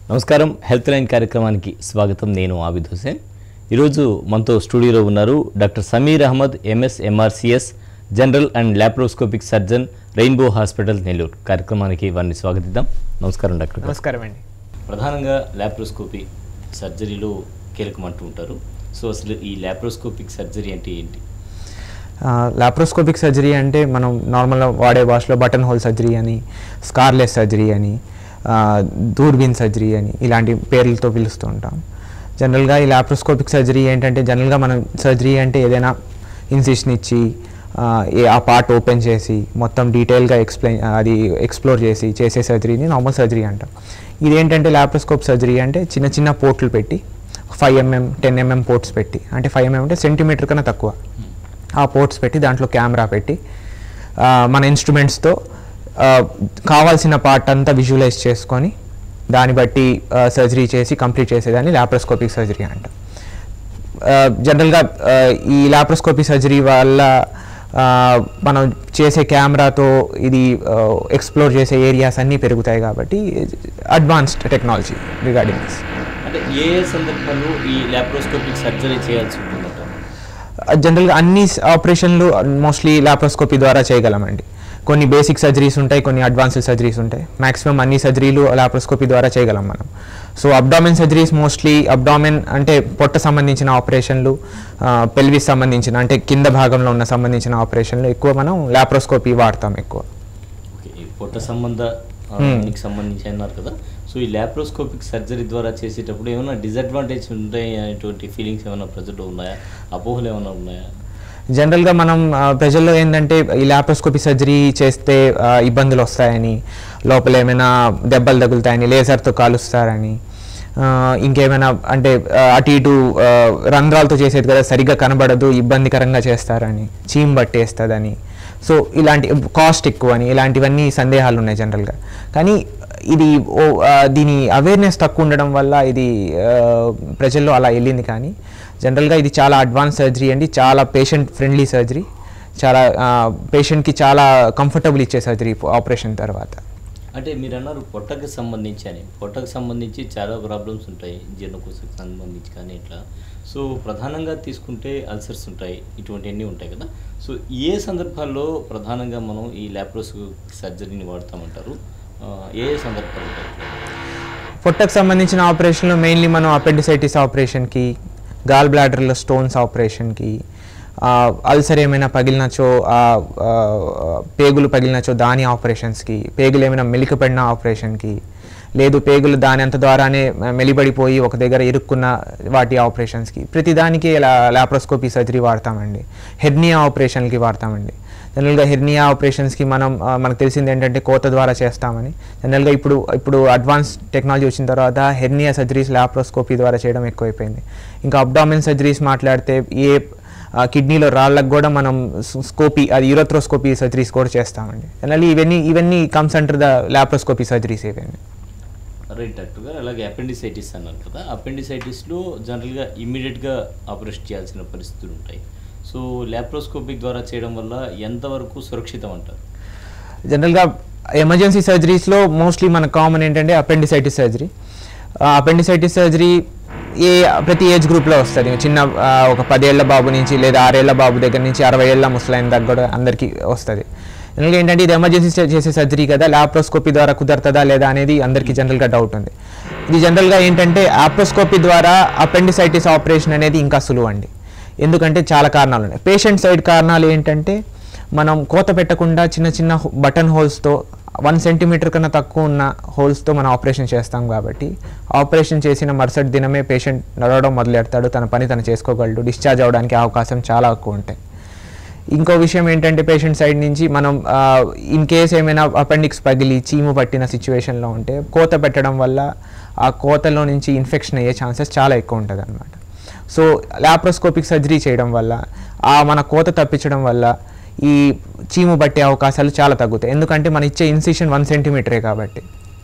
నమస్కారం health line కార్యక్రమానికి స్వాగతం నేను ఆబిద్ హుసేన్ ఈరోజు మనతో స్టూడియోలో ఉన్నారు doctor Sameer Ahmed MS MRCS general and laparoscopic surgeon Rainbow hospital Nellore కార్యక్రమానికి వారిని స్వాగతిద్దాం నమస్కారం డాక్టర్ గారు. నమస్కారం అండి ప్రధానంగా ల్యాప్రోస్కోపీ సర్జరీలో కీలకమంటూ ఉంటారు సో అసలు ఈ ల్యాప్రోస్కోపిక్ సర్జరీ అంటే ఏంటి లాప్రోస్కోపిక్ సర్జరీ అంటే మనం నార్మల్గా వాడే భాషలో బటన్ హోల్ సర్జరీ అని స్కార్లెస్ సర్జరీ అని ఆ, దూర్బీన్ సర్జరీ అని ఇలాంటి పేర్లతో పిలుస్తూ ఉంటాం జనరల్గా ఈ లాప్రోస్కోపిక్ సర్జరీ ఏంటంటే జనరల్గా మనం సర్జరీ అంటే ఏదైనా ఇన్సిషన్ ఇచ్చి ఆ, ఏ- ఆ పార్ట్ ఓపెన్ చేసి మొత్తం డీటెయిల్గా ఎక్స్ప్లెయిన్ అది ఎక్స్ప్లోర్ చేసి చేసే సర్జరీని నార్మల్ సర్జరీ అంటాం ఇదేంటంటే లాప్రోస్కోప్ సర్జరీ అంటే చిన్న చిన్న పోర్ట్లు పెట్టి five MM ten MM ports పెట్టి అంటే ఫైవ్ ఎంఎం అంటే సెంటీమీటర్ కన్నా తక్కువ ఆ పోర్ట్స్ పెట్టి దాంట్లో కెమెరా పెట్టి ఆ, మన ఇన్స్ట్రుమెంట్స్తో కావాల్సిన పార్ట్ అంతా విజువలైజ్ చేసుకొని దాన్ని బట్టి సర్జరీ చేసి కంప్లీట్ చేసేదాన్ని లాప్రోస్కోపిక్ సర్జరీ అంట జనరల్గా ఈ లాప్రోస్కోపీ సర్జరీ వల్ల ఆ, మనం చేసే కెమెరాతో ఇది ఎక్స్ప్లోర్ చేసే ఏరియాస్ అన్నీ పెరుగుతాయి కాబట్టి అడ్వాన్స్డ్ టెక్నాలజీ రిగార్డింగ్ దిస్ అంటే ఏ ఏ సందర్భంలో ఈ ల్యాప్రోస్కోపిక్ సర్జరీ చేయాల్సి ఉంటుందంటారు జనరల్గా అన్ని ఆపరేషన్లు మోస్ట్లీ లాప్రోస్కోపీ ద్వారా చేయగలమండి కొన్ని బేసిక్ సర్జరీస్ ఉంటాయి కొన్ని అడ్వాన్స్డ్ సర్జరీస్ ఉంటాయి మాక్సిమం అన్ని సర్జరీలు లాప్రోస్కోపీ ద్వారా చేయగలం మనం so abdomen surgeries mostly abdomen అంటే పొట్ట సంబంధించిన ఆపరేషన్లు పెల్విస్ సంబంధించిన అంటే కింద భాగంలో ఉన్న సంబంధించిన ఆపరేషన్లు ఎక్కువ మనం లాప్రోస్కోపీ వాడతాం ఎక్కువ ఓకే ఈ పొట్ట సంబంధ ఆ, దీనికి సంబంధించి అన్నారు కదా సో ఈ ల్యాప్రోస్కోపిక్ సర్జరీ ద్వారా చేసేటప్పుడు ఏమైనా డిసడ్వాంటేజ్ ఉంటాయి అనేటువంటి ఫీలింగ్స్ ఏమైనా ప్రజల్లో ఉన్నాయా అపోహలు ఏమైనా ఉన్నాయా జనరల్గా మనం ఆ, ప్రజల్లో ఏంటంటే ఈ లాప్రోస్కోపీ సర్జరీ చేస్తే ఆ, ఇబ్బందులు వస్తాయని లోపల ఏమైనా దెబ్బలు తగులుతాయని లేజర్తో కాలుస్తారని ఆ, ఇంకేమైనా అంటే ఆ, అటు ఇటు ఆ, రంధ్రాలతో చేసేది కదా సరిగ్గా కనబడదు ఇబ్బందికరంగా చేస్తారని చీమ్ పట్టేస్తుందని సో ఇలాంటి కాస్ట్ ఎక్కువ అని ఇలాంటివన్నీ సందేహాలు ఉన్నాయి జనరల్గా కానీ ఇది ఓ ఆ, దీని అవేర్నెస్ తక్కువ ఉండడం వల్ల ఇది ఆ, ప్రజల్లో అలా వెళ్ళింది కానీ జనరల్గా ఇది చాలా అడ్వాన్స్ సర్జరీ అండి చాలా పేషెంట్ ఫ్రెండ్లీ సర్జరీ చాలా పేషెంట్కి చాలా కంఫర్టబుల్ ఇచ్చే సర్జరీ ఆపరేషన్ తర్వాత అంటే మీరు అన్నారు పొట్టకు సంబంధించి అని పొట్టకు సంబంధించి చాలా ప్రాబ్లమ్స్ ఉంటాయి జీర్ణకోశకు సంబంధించి కానీ ఇట్లా సో ప్రధానంగా తీసుకుంటే అల్సర్స్ ఉంటాయి ఇటువంటివన్నీ ఉంటాయి కదా సో ఏ సందర్భాల్లో ప్రధానంగా మనం ఈ ల్యాప్రోస్కోపిక్ సర్జరీని వాడతామంటారు ఆ, ఏ ఏ సందర్భాలు ఉంటాయి పొట్టకు సంబంధించిన ఆపరేషన్లో మెయిన్లీ మనం అపెండిసైటిస్ ఆపరేషన్కి గాల్ బ్లాడర్లో స్టోన్స్ ఆపరేషన్కి అల్సర్ ఏమైనా పగిలినచో ఆ, ఆ, పేగులు పగిలినచో దాని ఆపరేషన్స్కి పేగులు ఏమైనా మెలికపడిన ఆపరేషన్కి లేదు పేగులు దాని అంత ద్వారానే మెలిబడిపోయి ఒక దగ్గర ఇరుక్కున్న వాటి ఆపరేషన్స్కి ప్రతిదానికి ఇలా లాప్రోస్కోపీ సర్జరీ వాడతామండి హెర్నియా ఆపరేషన్కి వాడతామండి జనరల్గా హెర్నియా ఆపరేషన్స్కి మనం ఆ, మనకు తెలిసింది ఏంటంటే కోత ద్వారా చేస్తామని జనరల్గా ఇప్పుడు ఇప్పుడు అడ్వాన్స్ టెక్నాలజీ వచ్చిన తర్వాత హెర్నియా సర్జరీస్ లాప్రోస్కోపీ ద్వారా చేయడం ఎక్కువైపోయింది ఇంకా అబ్డామిన్ సర్జరీస్ మాట్లాడితే ఏ ఆ, కిడ్నీలో రాళ్ళకు కూడా మనం స్- స్కోపీ అది యూరోథ్రోస్కోపీ సర్జరీస్ కూడా చేస్తామండి జనరల్లీ ఇవన్నీ ఇవన్నీ comes under the laparoscopy surgeries ఇవన్నీ రైట్ డాక్టర్ గారు అలాగే అపెండిసైటిస్ అన్నారు కదా అపెండిసైటిస్లో జనరల్గా ఇమీడియట్గా ఆపరేషన్ చేయాల్సిన పరిస్థితులు ఉంటాయి సో ల్యాప్రోస్కోపిక్ ద్వారా చేయడం వల్ల ఎంతవరకు సురక్షితం అంటారు జనరల్గా ఎమర్జెన్సీ సర్జరీస్లో మోస్ట్లీ మన కామన్ ఏంటంటే అపెండిసైటిస్ సర్జరీ అపెండిసైటిస్ సర్జరీ ఏ ప్రతి ఏజ్ గ్రూప్లో వస్తుంది చిన్న ఆ, ఒక పదేళ్ల బాబు నుంచి లేదా ఆరేళ్ల బాబు దగ్గర నుంచి అరవై ఏళ్ళ ముసలైన దగ్గర కూడా అందరికీ వస్తుంది జనరల్గా ఏంటంటే ఇది ఎమర్జెన్సీ చేసే సర్జరీ కదా లాప్రోస్కోపీ ద్వారా కుదరతుందా లేదా అనేది అందరికీ జనరల్గా డౌట్ ఉంది ఇది జనరల్గా ఏంటంటే ఆప్రోస్కోపీ ద్వారా అపెండిసైటిస్ ఆపరేషన్ అనేది ఇంకా సులువు అండి ఎందుకంటే చాలా కారణాలు ఉన్నాయి పేషెంట్ సైడ్ కారణాలు ఏంటంటే మనం కోత పెట్టకుండా చిన్న చిన్న బటన్ హోల్స్తో వన్ సెంటీమీటర్ కన్నా తక్కువ ఉన్న హోల్స్తో మనం ఆపరేషన్ చేస్తాం కాబట్టి ఆపరేషన్ చేసిన మరుసటి దినమే పేషెంట్ నడవడం మొదలెడతాడు తన పని తను చేసుకోగలడు డిశ్చార్జ్ అవడానికి అవకాశం చాలా ఎక్కువ ఉంటాయి ఇంకో విషయం ఏంటంటే పేషెంట్ సైడ్ నుంచి మనం ఇన్ కేస్ ఏమైనా అపెండిక్స్ పగిలి చీము పట్టిన సిచ్యువేషన్లో ఉంటే కోత పెట్టడం వల్ల ఆ కోతలో నుంచి ఇన్ఫెక్షన్ అయ్యే ఛాన్సెస్ చాలా ఎక్కువ ఉంటుంది అనమాట సో లాప్రోస్కోపిక్ సర్జరీ చేయడం వల్ల ఆ మన కోత తప్పించడం వల్ల ఈ చీము పట్టే అవకాశాలు చాలా తగ్గుతాయి ఎందుకంటే మన ఇచ్చే ఇన్సిషన్ వన్ సెంటీమీటరే కాబట్టి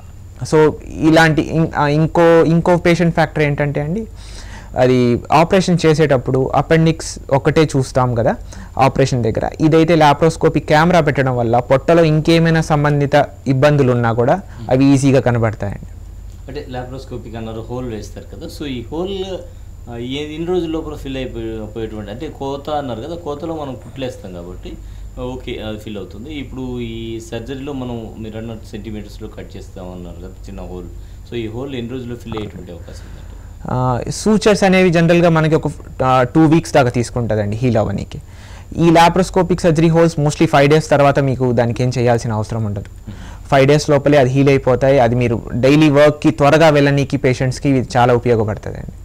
సో ఇలాంటి ఇం- ఆ ఇంకో ఇంకో పేషెంట్ ఫ్యాక్టర్ ఏంటంటే అండి అది ఆపరేషన్ చేసేటప్పుడు అపెండిక్స్ ఒకటే చూస్తాం కదా ఆపరేషన్ దగ్గర ఇదైతే లాప్రోస్కోపీ కెమెరా పెట్టడం వల్ల పొట్టలో ఇంకేమైనా సంబంధిత ఇబ్బందులు ఉన్నా కూడా అవి ఈజీగా కనబడతాయండి అంటే లాప్రోస్కోపిక్ అన్నారు హోల్ వేస్తారు కదా సో ఈ హోల్ ఆ, ఏ ఎన్ని రోజుల లోపల ఫిల్ అయిపోయి పోయేటువంటి అంటే కోత అన్నారు కదా కోతలో మనం కుట్లేస్తాం కాబట్టి ఓకే అది ఫిల్ అవుతుంది ఇప్పుడు ఈ సర్జరీలో మనం మీరు అన్నట్టు సెంటీమీటర్స్లో కట్ చేస్తామన్నారు కదా చిన్న హోల్ సో ఈ హోల్ ఎన్ని రోజుల్లో ఫిల్ అయ్యేటువంటి అవకాశం ఉందంటే సూచర్స్ అనేవి జనరల్గా మనకి ఒక టూ వీక్స్ దాకా తీసుకుంటుందండి హీల్ అవ్వడానికి ఈ laparoscopic surgery holes mostly five days తర్వాత మీకు దానికి ఏం చేయాల్సిన అవసరం ఉండదు ఫైవ్ డేస్ లోపలే అది హీల్ అయిపోతాయి అది మీరు డైలీ వర్క్కి త్వరగా వెళ్ళనీకి పేషెంట్స్కి ఇది చాలా ఉపయోగపడుతుంది అండి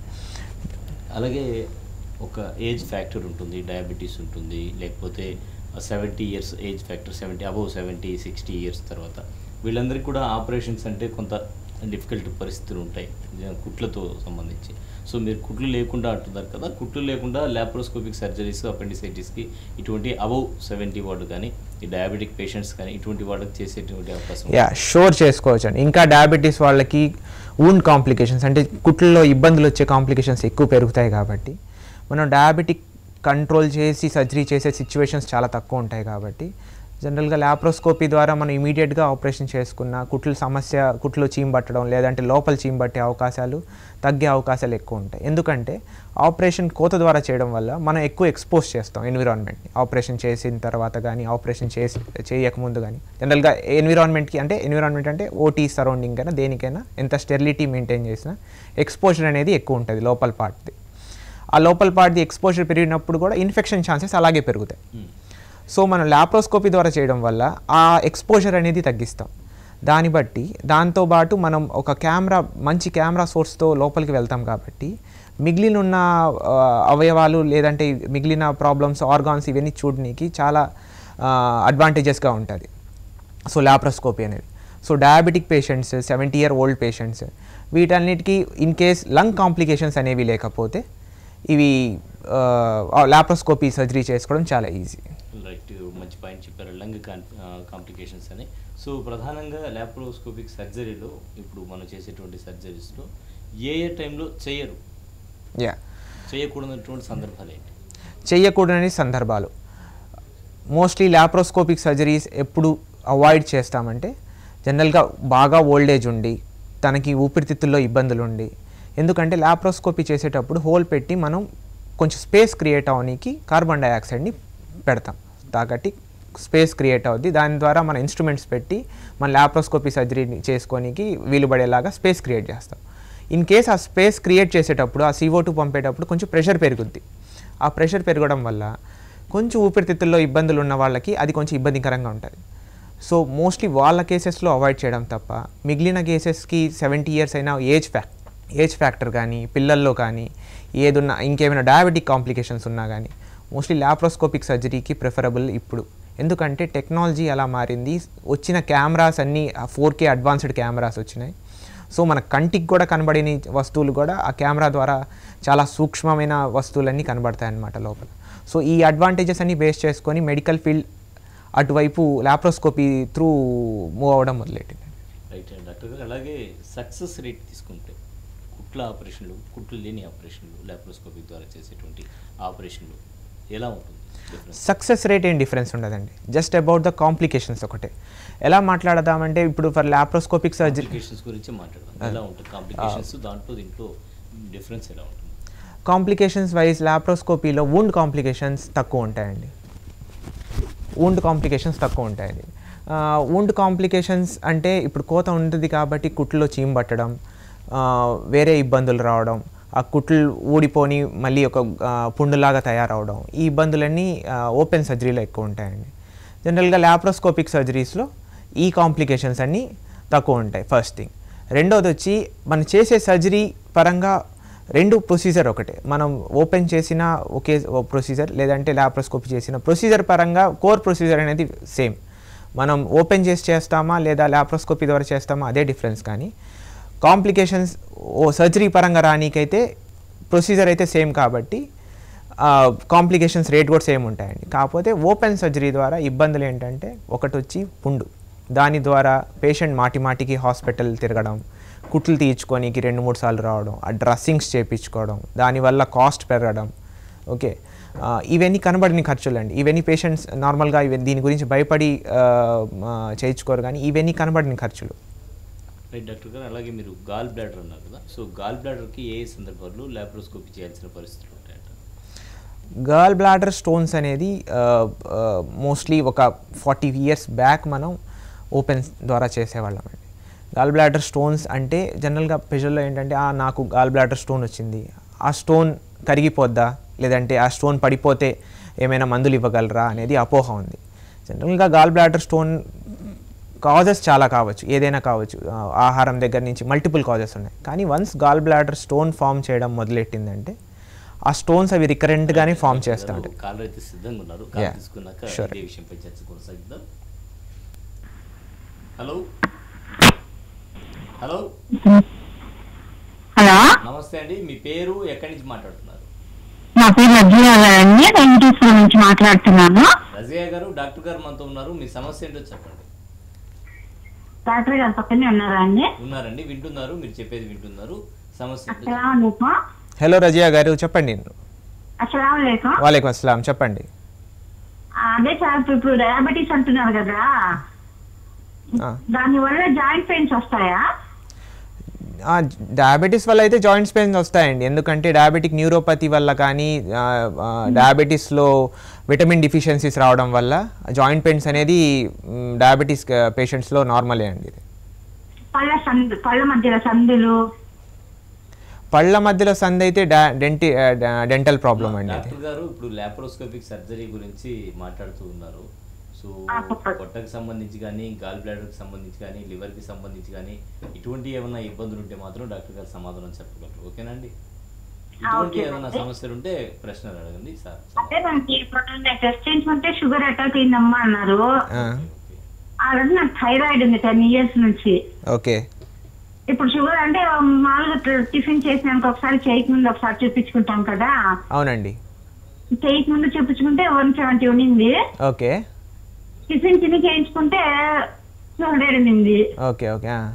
అలాగే ఒక ఏజ్ ఫ్యాక్టర్ ఉంటుంది డయాబెటీస్ ఉంటుంది లేకపోతే seventy years age factor seventy above seventy sixty years తర్వాత వీళ్ళందరికీ కూడా ఆపరేషన్స్ అంటే కొంత డిఫికల్ట్ పరిస్థితులు ఉంటాయి జ- కుట్లతో సంబంధించి సో మీరు కుట్లు లేకుండా అంటున్నారు కదా కుట్లు లేకుండా ల్యాప్రోస్కోపిక్ సర్జరీస్ అపెండిసైటిస్కి ఇటువంటి అబౌవ్ సెవెంటీ వార్డు కానీ ఈ డయాబెటిక్ పేషెంట్స్ కానీ ఇటువంటి వాళ్ళకి చేసేటువంటి అవకాశం యా షోర్ చేసుకోవచ్చు అండి ఇంకా డయాబెటీస్ వాళ్ళకి ఊండ్ కాంప్లికేషన్స్ అంటే కుట్లలో ఇబ్బందులు వచ్చే కాంప్లికేషన్స్ ఎక్కువ పెరుగుతాయి కాబట్టి మనం డయాబెటిక్ కంట్రోల్ చేసి సర్జరీ చేసే సిచ్యువేషన్స్ చాలా తక్కువ ఉంటాయి కాబట్టి జనరల్గా ల్యాప్రోస్కోపీ ద్వారా మనం ఇమీడియట్గా ఆపరేషన్ చేసుకున్న కుట్ల సమస్య కుట్లు చీంబట్టడం లేదంటే లోపల చీంబట్టే అవకాశాలు తగ్గే అవకాశాలు ఎక్కువ ఉంటాయి ఎందుకంటే ఆపరేషన్ కోత ద్వారా చేయడం వల్ల మనం ఎక్కువ ఎక్స్పోజ్ చేస్తాం ఎన్విరాన్మెంట్ని ఆపరేషన్ చేసిన తర్వాత కానీ ఆపరేషన్ చేసి చేయకముందు కానీ జనరల్గా ఎన్విరాన్మెంట్కి అంటే ఎన్విరాన్మెంట్ అంటే ఓటీ సరౌండింగ్ అయినా దేనికైనా ఎంత స్టెరిలిటీ మెయింటైన్ చేసినా ఎక్స్పోజర్ అనేది ఎక్కువ ఉంటుంది లోపల పార్ట్ది ఆ లోపల పార్ట్ది ఎక్స్పోజర్ పెరిగినప్పుడు కూడా ఇన్ఫెక్షన్ ఛాన్సెస్ అలాగే పెరుగుతాయి మ్మ్. సో మనం ల్యాప్రోస్కోపీ ద్వారా చేయడం వల్ల ఆ ఎక్స్పోజర్ అనేది తగ్గిస్తాం దాన్ని బట్టి దాంతోపాటు మనం ఒక కెమెరా మంచి కెమెరా సోర్స్తో లోపలికి వెళ్తాం కాబట్టి మిగిలిన ఉన్న ఆ, అవయవాలు లేదంటే మిగిలిన ప్రాబ్లమ్స్ ఆర్గాన్స్ ఇవన్నీ చూడడానికి చాలా అడ్వాంటేజెస్గా ఉంటుంది సో ల్యాప్రోస్కోపీ అనేది so diabetic patients seventy year old patients వీటన్నిటికీ ఇన్ కేస్ లంగ్ కాంప్లికేషన్స్ అనేవి లేకపోతే ఇవి ల్యాప్రోస్కోపీ సర్జరీ చేసుకోవడం చాలా ఈజీ రైట్ మంచి పాయింట్ చెప్పారు లంగ్ కాంప్లికేషన్స్ అని సో ప్రధానంగా ల్యాప్రోస్కోపిక్ సర్జరీలో ఇప్పుడు మనం చేసేటువంటి సర్జరీస్లో ఏ ఏ టైంలో చేయరు యా చేయకూడనటువంటి సందర్భాలు ఏంటి చేయకూడని సందర్భాలు మోస్ట్లీ ల్యాప్రోస్కోపిక్ సర్జరీస్ ఎప్పుడు అవాయిడ్ చేస్తామంటే జనరల్గా బాగా ఓల్డేజ్ ఉండి తనకి ఊపిరితిత్తుల్లో ఇబ్బందులు ఉండి ఎందుకంటే ల్యాప్రోస్కోపీ చేసేటప్పుడు హోల్ పెట్టి మనం కొంచెం స్పేస్ క్రియేట్ అవడానికి కార్బన్ డైఆక్సైడ్ని పెడతాం కాబట్టి స్పేస్ క్రియేట్ అవుద్ది దాని ద్వారా మన ఇన్స్ట్రుమెంట్స్ పెట్టి మన ల్యాప్రోస్కోపీ సర్జరీని చేసుకోనికి వీలు పడేలాగా స్పేస్ క్రియేట్ చేస్తాం ఇన్ కేస్ ఆ స్పేస్ క్రియేట్ చేసేటప్పుడు ఆ CO2 టూ పంపేటప్పుడు కొంచెం ప్రెషర్ పెరుగుద్ది ఆ ప్రెషర్ పెరగడం వల్ల కొంచెం ఊపిరితిత్తుల్లో ఇబ్బందులు ఉన్న వాళ్ళకి అది కొంచెం ఇబ్బందికరంగా ఉంటుంది సో మోస్ట్లీ వాళ్ళ కేసెస్లో అవాయిడ్ చేయడం తప్ప మిగిలిన కేసెస్కి సెవెంటీ ఇయర్స్ అయినా ఏజ్ ఫ్యాక్ ఏజ్ ఫ్యాక్టర్ కానీ పిల్లల్లో కానీ ఏదున్నా ఇంకేమైనా డయాబెటిక్ కాంప్లికేషన్స్ ఉన్నా కానీ మోస్ట్లీ ల్యాప్రోస్కోపిక్ సర్జరీకి ప్రిఫరబుల్ ఇప్పుడు ఎందుకంటే టెక్నాలజీ అలా మారింది వచ్చిన కెమెరాస్ అన్నీ ఫోర్ కే అడ్వాన్స్డ్ కెమెరాస్ వచ్చినాయి సో మన కంటికి కూడా కనబడని వస్తువులు కూడా ఆ కెమెరా ద్వారా చాలా సూక్ష్మమైన వస్తువులన్నీ కనబడతాయి అన్నమాట లోపల సో ఈ అడ్వాంటేజెస్ అన్ని బేస్ చేసుకొని మెడికల్ ఫీల్డ్ అటువైపు ల్యాప్రోస్కోపీ త్రూ మూవ్ అవ్వడం మొదలెట్టింది రైట్ డాక్టర్ గారు అలాగే సక్సెస్ రేట్ తీసుకుంటే కుట్ల ఆపరేషన్లు కుట్లు లేని ఆపరేషన్లు ల్యాప్రోస్కోపిక్ ద్వారా చేసేటువంటి ఆపరేషన్లు ఎలా ఉంటుంది difference? సక్సెస్ రేట్ ఏం డిఫరెన్స్ ఉండదండి జస్ట్ అబౌట్ ద కాంప్లికేషన్స్ ఒకటే ఎలా మాట్లాడదామంటే ఇప్పుడు ఫర్ ల్యాప్రోస్కోపిక్ సర్జరీ కాంప్లికేషన్స్ గురించి మాట్లాడదాం ఎలా ఉంటుంది కాంప్లికేషన్స్ దాంట్లో దీంట్లో డిఫరెన్స్ ఎలా ఉంటుంది కాంప్లికేషన్స్ వైజ్ ల్యాప్రోస్కోపీలో వూండ్ కాంప్లికేషన్స్ తక్కువ ఉంటాయండి వూండ్ కాంప్లికేషన్స్ తక్కువ ఉంటాయండి వూండ్ కాంప్లికేషన్స్ అంటే ఇప్పుడు కోత ఉంటుంది కాబట్టి కుట్లో చీమ్ పట్టడం ఆ, వేరే ఇబ్బందులు రావడం ఆ కుట్లు ఊడిపోని మళ్ళీ ఒక ఆ, పుండులాగా తయారవడం ఈ ఇబ్బందులన్నీ ఓపెన్ సర్జరీలో ఎక్కువ ఉంటాయండి జనరల్గా ల్యాప్రోస్కోపిక్ సర్జరీస్లో ఈ కాంప్లికేషన్స్ అన్నీ తక్కువ ఉంటాయి ఫస్ట్ థింగ్ రెండోది వచ్చి మనం చేసే సర్జరీ పరంగా రెండు ప్రొసీజర్ ఒకటే మనం ఓపెన్ చేసిన ఒకే ప్రొసీజర్ లేదంటే ల్యాప్రోస్కోపీ చేసిన ప్రొసీజర్ పరంగా కోర్ ప్రొసీజర్ అనేది సేమ్ మనం ఓపెన్ చేసి చేస్తామా లేదా ల్యాప్రోస్కోపీ ద్వారా చేస్తామా అదే డిఫరెన్స్ కానీ కాంప్లికేషన్స్ ఓ సర్జరీ పరంగా రానీకైతే ప్రొసీజర్ అయితే సేమ్ కాబట్టి కాంప్లికేషన్స్ రేట్ కూడా సేమ్ ఉంటాయండి కాకపోతే ఓపెన్ సర్జరీ ద్వారా ఇబ్బందులు ఏంటంటే ఒకటి వచ్చి పుండు దాని ద్వారా పేషెంట్ మాటి మాటికి హాస్పిటల్ తిరగడం కుట్లు తీయించుకోనికి రెండు మూడు సార్లు రావడం ఆ డ్రెస్సింగ్స్ చేయించుకోవడం దానివల్ల కాస్ట్ పెరగడం ఓకే ఆ, ఇవన్నీ కనబడిన ఖర్చులు అండి ఇవన్నీ పేషెంట్స్ నార్మల్గా ఇవి దీని గురించి భయపడి ఆ, ఆ, చేయించుకోరు కానీ ఇవన్నీ కనబడిన ఖర్చులు రైట్ డాక్టర్ గారు అలాగే మీరు గాల్ బ్లాడర్ అన్నారు కదా సో గాల్ బ్లాడర్కి ఏ ఏ సందర్భాల్లో ల్యాప్రోస్కోపీ చేయాల్సిన పరిస్థితులు ఉంటాయంట గర్ల్ బ్లాడర్ స్టోన్స్ అనేది మోస్ట్లీ ఒక ఫార్టీ ఇయర్స్ బ్యాక్ మనం ఓపెన్ ద్వారా చేసేవాళ్ళం అండి గాల్ బ్లాడర్ స్టోన్స్ అంటే జనరల్గా ప్రెషర్లో ఏంటంటే "ఆ, నాకు గాల్ బ్లాడర్ స్టోన్ వచ్చింది ఆ స్టోన్ కరిగిపోద్దా లేదంటే ఆ స్టోన్ పడిపోతే ఏమైనా మందులు ఇవ్వగలరా అనేది అపోహ ఉంది జనరల్గా గాల్ బ్లాడర్ స్టోన్ కాజెస్ చాలా కావచ్చు ఏదైనా కావచ్చు ఆ, ఆహారం దగ్గర నుంచి మల్టిపుల్ కాజెస్ ఉన్నాయి కానీ once gall bladder stone form చేయడం మొదలెట్టిందంటే ఆ స్టోన్స్ అవి రికరెంట్గానే ఫామ్ చేస్తూ ఉంటాయి కాలర్ అయితే సిద్ధంగా ఉన్నారు కాల్ Yeah. తీసుకున్నాక Sure. ఇదే విషయంపై చర్చ కొనసాగిద్దాం హలో హలో హలో నమస్తే అండి మీ పేరు ఎక్కడి నుంచి మాట్లాడుతున్నారు నా పేరు రజియా గారండి వెంకటేశ్వరం నుంచి మాట్లాడుతున్నాను రజియా గారు డాక్టర్ గారు మనతో ఉన్నారు మీ సమస్య ఏంటో చెప్పండి డాక్టర్ గారు పక్కనే ఉన్నారా అండి ఉన్నారండి వింటున్నారు మీరు చెప్పేది వింటున్నారు సమస్య ఏంటో చెప్పండి. అస్సలం హలో రజియా గారు చెప్పండి అస్సలం వాలేకం అస్సలాం చెప్పండి అదే సార్ ఇప్పుడు డయాబెటీస్ అంటున్నారు కదా ఆ. దాని వల్ల జాయింట్ పెయిన్స్ వస్తాయా డయాబెటీస్ వల్ల అయితే జాయింట్స్ పెయిన్స్ వస్తాయండి ఎందుకంటే డయాబెటిక్ న్యూరోపతి వల్ల కానీ డయాబెటీస్లో విటమిన్ డిఫిషియన్సీస్ రావడం వల్ల జాయింట్ పెయిన్స్ అనేది డయాబెటీస్ పేషెంట్స్లో నార్మలే అండి ఇది పళ్ళ సందు పళ్ళ మధ్యలో సందులు పళ్ళ మధ్యలో సంది అయితే డెంటి డెంటల్ ప్రాబ్లం అండి ఇది డాక్టర్ గారు ఇప్పుడు లాప్రోస్కోపిక్ సర్జరీ గురించి మాట్లాడుతూ ఉన్నారు సో ఆ, చెప్పండి. పొట్టకు సంబంధించి కానీ గాల్ బ్లాడర్కి సంబంధించి కానీ లివర్కి సంబంధించి కానీ ఇటువంటి ఏమైనా ఇబ్బందులు ఉంటే మాత్రం డాక్టర్ గారు సమాధానం చెప్పగలరు ఓకేనండి ఇటువంటి ఓకే ఏమైనా అండి. సమస్యలు ఉంటే ప్రశ్నలు అడగండి సార్ అంటే మనకి ఇప్పుడు టెస్ట్ చేయించుకుంటే షుగర్ అటాక్ అయిందమ్మా అన్నారు ఆ, అలాగే నాకు థైరాయిడ్ ఉంది టెన్ ఇయర్స్ నుంచి ఓకే ఇప్పుడు షుగర్ అంటే మామూలుగా టి- టిఫిన్ చేసినాక ఒకసారి చేయక ముందు ఒకసారి చూపించుకుంటాం కదా అవునండి చేయక ముందు చూపించుకుంటే వన్ సెవెంటీ ఉండింది ఓకే టిఫిన్ తిని చేయించుకుంటే టూ హండ్రెడ్ ఉండింది ఓకే ఓకే ఆ.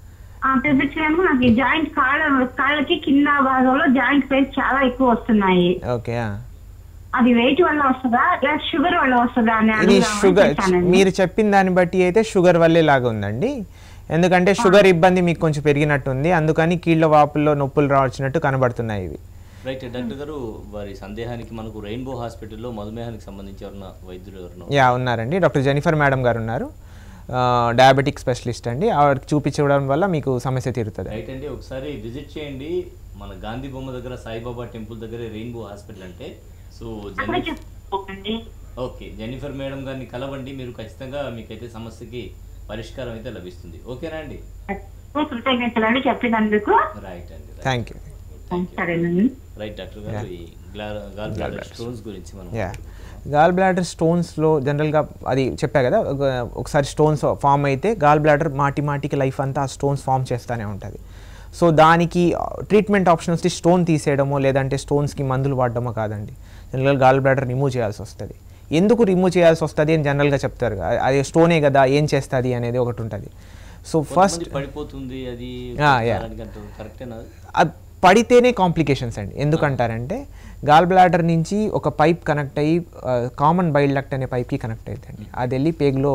ఆ చూపించలేము నాకు ఈ జాయింట్ కాళ్ళ కాళ్ళకి కింద భాగంలో జాయింట్ పెయిన్స్ చాలా ఎక్కువ వస్తున్నాయి ఓకే ఆ. అది వెయిట్ వల్ల వస్తుందా లేదా షుగర్ వల్ల వస్తుందా అని ఇది అడుగుదామని షుగర్ చేశానండి. మీరు చెప్పిన దాన్ని బట్టి అయితే షుగర్ వల్లే లాగా ఉందండి ఎందుకంటే షుగర్ ఇబ్బంది మీకు కొంచెం పెరిగినట్టుంది అందుకని కీళ్ళ వాపుల్లో నొప్పులు రావచ్చినట్టు కనబడుతున్నాయి ఇవి రైట్ డాక్టర్ గారు వారి సందేహానికి మనకు రెయిన్బో హాస్పిటల్లో మధుమేహానికి సంబంధించి ఎవరన్నా వైద్యులు ఎవరన్నా యా ఉన్నారండి డాక్టర్ జెనిఫర్ మేడం గారు ఉన్నారు డయాబెటిక్ స్పెషలిస్ట్ అండి ఆవిడకి చూపించడం వల్ల మీకు సమస్య తీరుతుంది రైట్ అండి ఒకసారి విజిట్ చేయండి మన గాంధీ బొమ్మ దగ్గర సాయిబాబా టెంపుల్ దగ్గర రెయిన్బో హాస్పిటల్ అంటే సో అక్కడే జెన్ని చూసుకోండి ఓకే జెన్నిఫర్ మేడం గారిని కలవండి మీరు ఖచ్చితంగా మీకైతే సమస్యకి పరిష్కారం అయితే లభిస్తుంది ఓకేనా అండి కృతజ్ఞతలు అండి చెప్పినందుకు రైట్ అండి థ్యాంక్ యూ సరేనండి రైట్ డాక్టర్ గారు ఈ గాల్ బ్లాడర్ స్టోన్స్ గురించి మనం యా గాల్ బ్లాడర్ స్టోన్స్లో జనరల్గా అది చెప్పా కదా ఒక- ఒకసారి స్టోన్స్ ఫామ్ అయితే గాల్ బ్లాడర్ మాటి మాటికి లైఫ్ అంతా ఆ స్టోన్స్ ఫామ్ చేస్తూనే ఉంటుంది సో దానికి ట్రీట్మెంట్ ఆప్షన్స్ స్టోన్ తీసేయడమో లేదంటే స్టోన్స్కి మందులు వాడడమో కాదండి జనరల్గా గాల్ బ్లాడర్ రిమూవ్ చేయాల్సి వస్తుంది ఎందుకు రిమూవ్ చేయాల్సి వస్తుంది అని జనరల్గా చెప్తారు అ- అది స్టోనే కదా ఏం చేస్తుంది అనేది ఒకటి ఉంటుంది సో ఫస్ట్ కొంతమంది పడిపోతుంది అది Ah, yeah. కరెక్టేనా అది పడితేనే కాంప్లికేషన్స్ అండి ఎందుకంటారంటే గాల్ బ్లాడర్ నుంచి ఒక పైప్ కనెక్ట్ అయ్యి కామన్ బైల్ డక్ట్ అనే పైప్కి కనెక్ట్ అవుతుంది అది వెళ్ళి పేగులో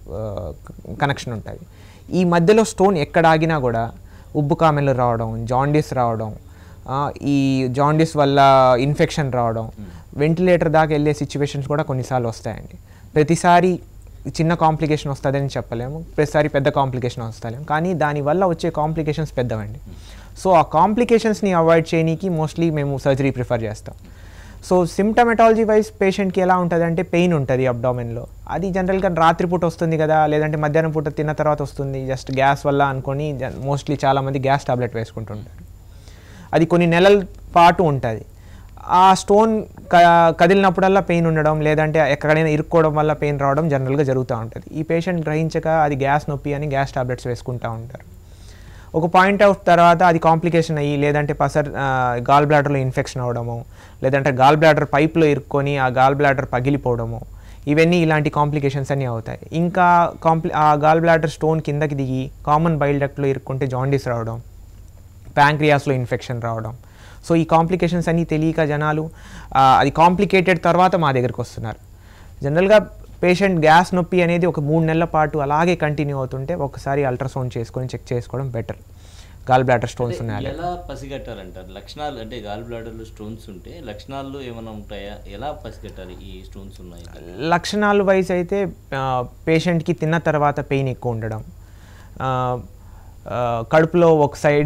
కనెక్షన్ ఉంటుంది ఈ మధ్యలో స్టోన్ ఎక్కడ ఆగినా కూడా ఉబ్బు కామెలు రావడం జాండీస్ రావడం ఆ, ఈ జాండీస్ వల్ల ఇన్ఫెక్షన్ రావడం వెంటిలేటర్ దాకా వెళ్ళే సిచ్యువేషన్స్ కూడా కొన్నిసార్లు వస్తాయండి ప్రతిసారి చిన్న కాంప్లికేషన్ వస్తుందని చెప్పలేము ప్రతిసారి పెద్ద కాంప్లికేషన్ వస్తలేము కానీ దానివల్ల వచ్చే కాంప్లికేషన్స్ పెద్దవండి సో ఆ కాంప్లికేషన్స్ని అవాయిడ్ చేయడానికి మోస్ట్లీ మేము సర్జరీ ప్రిఫర్ చేస్తాం సో సిమ్టమెటాలజీ వైజ్ పేషెంట్కి ఎలా ఉంటుంది అంటే పెయిన్ ఉంటుంది అబ్డామెన్లో అది జనరల్గా రాత్రిపూట వస్తుంది కదా లేదంటే మధ్యాహ్నం పూట తిన్న తర్వాత వస్తుంది జస్ట్ గ్యాస్ వల్ల అనుకొని మోస్ట్లీ చాలామంది గ్యాస్ టాబ్లెట్ వేసుకుంటుంటారు అది కొన్ని నెలల పాటు ఉంటుంది ఆ స్టోన్ క కదిలినప్పుడల్లా పెయిన్ ఉండడం లేదంటే ఎక్కడైనా ఇరుక్కోవడం వల్ల పెయిన్ రావడం జనరల్గా జరుగుతూ ఉంటుంది ఈ పేషెంట్ గ్రహించక అది గ్యాస్ నొప్పి అని గ్యాస్ టాబ్లెట్స్ వేసుకుంటూ ఉంటారు ఒక పాయింట్ అవుట్ తర్వాత అది కాంప్లికేషన్ అయ్యి లేదంటే పసర్ గాల్ బ్లాడర్లో ఇన్ఫెక్షన్ అవ్వడము లేదంటే గాల్ బ్లాడర్ పైప్లో ఇరుక్కొని ఆ గాల్ బ్లాడర్ పగిలిపోవడము ఇవన్నీ ఇలాంటి కాంప్లికేషన్స్ అన్నీ అవుతాయి ఇంకా కాంప్లి ఆ గాల్ బ్లాడర్ స్టోన్ కిందకి దిగి కామన్ బైల్ డక్ట్లో ఇరుక్కుంటే జాండీస్ రావడం ప్యాంక్రియాస్లో ఇన్ఫెక్షన్ రావడం సో ఈ కాంప్లికేషన్స్ అన్నీ తెలియక జనాలు ఆ, అది కాంప్లికేటెడ్ తర్వాత మా దగ్గరికి వస్తున్నారు జనరల్గా పేషెంట్ గ్యాస్ నొప్పి అనేది ఒక మూడు నెలల పాటు అలాగే కంటిన్యూ అవుతుంటే ఒకసారి అల్ట్రాసౌండ్ చేసుకొని చెక్ చేసుకోవడం బెటర్ గాల్ బ్లాడర్ స్టోన్స్ అంటే ఉన్నాయి ఎలా పసిగట్టారంటారు లక్షణాలు అంటే గాల్ బ్లాడర్లో స్టోన్స్ ఉంటే లక్షణాలు ఏమైనా ఉంటాయా ఎలా పసిగట్టాలి ఈ స్టోన్స్ ఉన్నాయి లక్షణాలు వైజ్ అయితే పేషెంట్కి తిన్న తర్వాత పెయిన్ ఎక్కువ ఉండడం ఆ, ఆ, కడుపులో ఒక సైడ్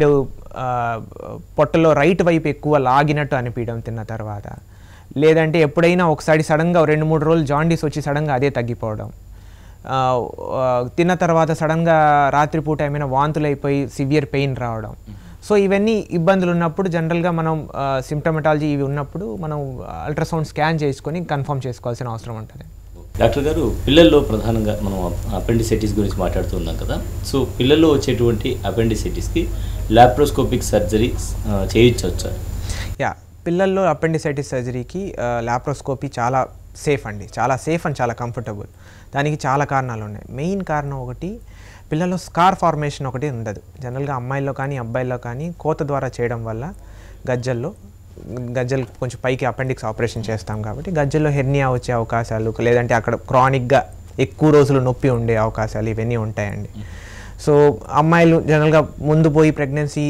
పొట్టలో రైట్ వైపు ఎక్కువ లాగినట్టు అనిపించడం తిన్న తర్వాత లేదంటే ఎప్పుడైనా ఒకసారి సడన్గా రెండు మూడు రోజులు జాండీస్ వచ్చి సడన్గా అదే తగ్గిపోవడం ఆ, ఆ, తిన్న తర్వాత సడన్గా రాత్రిపూట ఏమైనా వాంతులు అయిపోయి సివియర్ పెయిన్ రావడం సో ఇవన్నీ ఇబ్బందులు ఉన్నప్పుడు జనరల్గా మనం సిమ్టమటాలజీ ఇవి ఉన్నప్పుడు మనం అల్ట్రాసౌండ్ స్కాన్ చేసుకొని కన్ఫర్మ్ చేసుకోవాల్సిన అవసరం ఉంటుంది డాక్టర్ గారు పిల్లల్లో ప్రధానంగా మనం అపెండిసైటిస్ గురించి మాట్లాడుతున్నాం కదా సో పిల్లల్లో వచ్చేటువంటి అపెండిసైటిస్కి లాప్రోస్కోపిక్ సర్జరీ చేయించవచ్చా యా పిల్లల్లో అపెండిసైటిస్ సర్జరీకి లాప్రోస్కోపీ చాలా సేఫ్ అండి చాలా సేఫ్ అండ్ చాలా కంఫర్టబుల్ దానికి చాలా కారణాలు ఉన్నాయి మెయిన్ కారణం ఒకటి పిల్లల్లో స్కార్ ఫార్మేషన్ ఒకటి ఉండదు జనరల్గా అమ్మాయిల్లో కానీ అబ్బాయిల్లో కానీ కోత ద్వారా చేయడం వల్ల గజ్జల్లో గజ్జలు కొంచెం పైకి అపెండిక్స్ ఆపరేషన్ చేస్తాం కాబట్టి గజ్జల్లో హెర్నియా వచ్చే అవకాశాలు లేదంటే అక్కడ క్రానిక్గా ఎక్కువ రోజులు నొప్పి ఉండే అవకాశాలు ఇవన్నీ ఉంటాయండి సో అమ్మాయిలు జనరల్గా ముందు పోయి ప్రెగ్నెన్సీ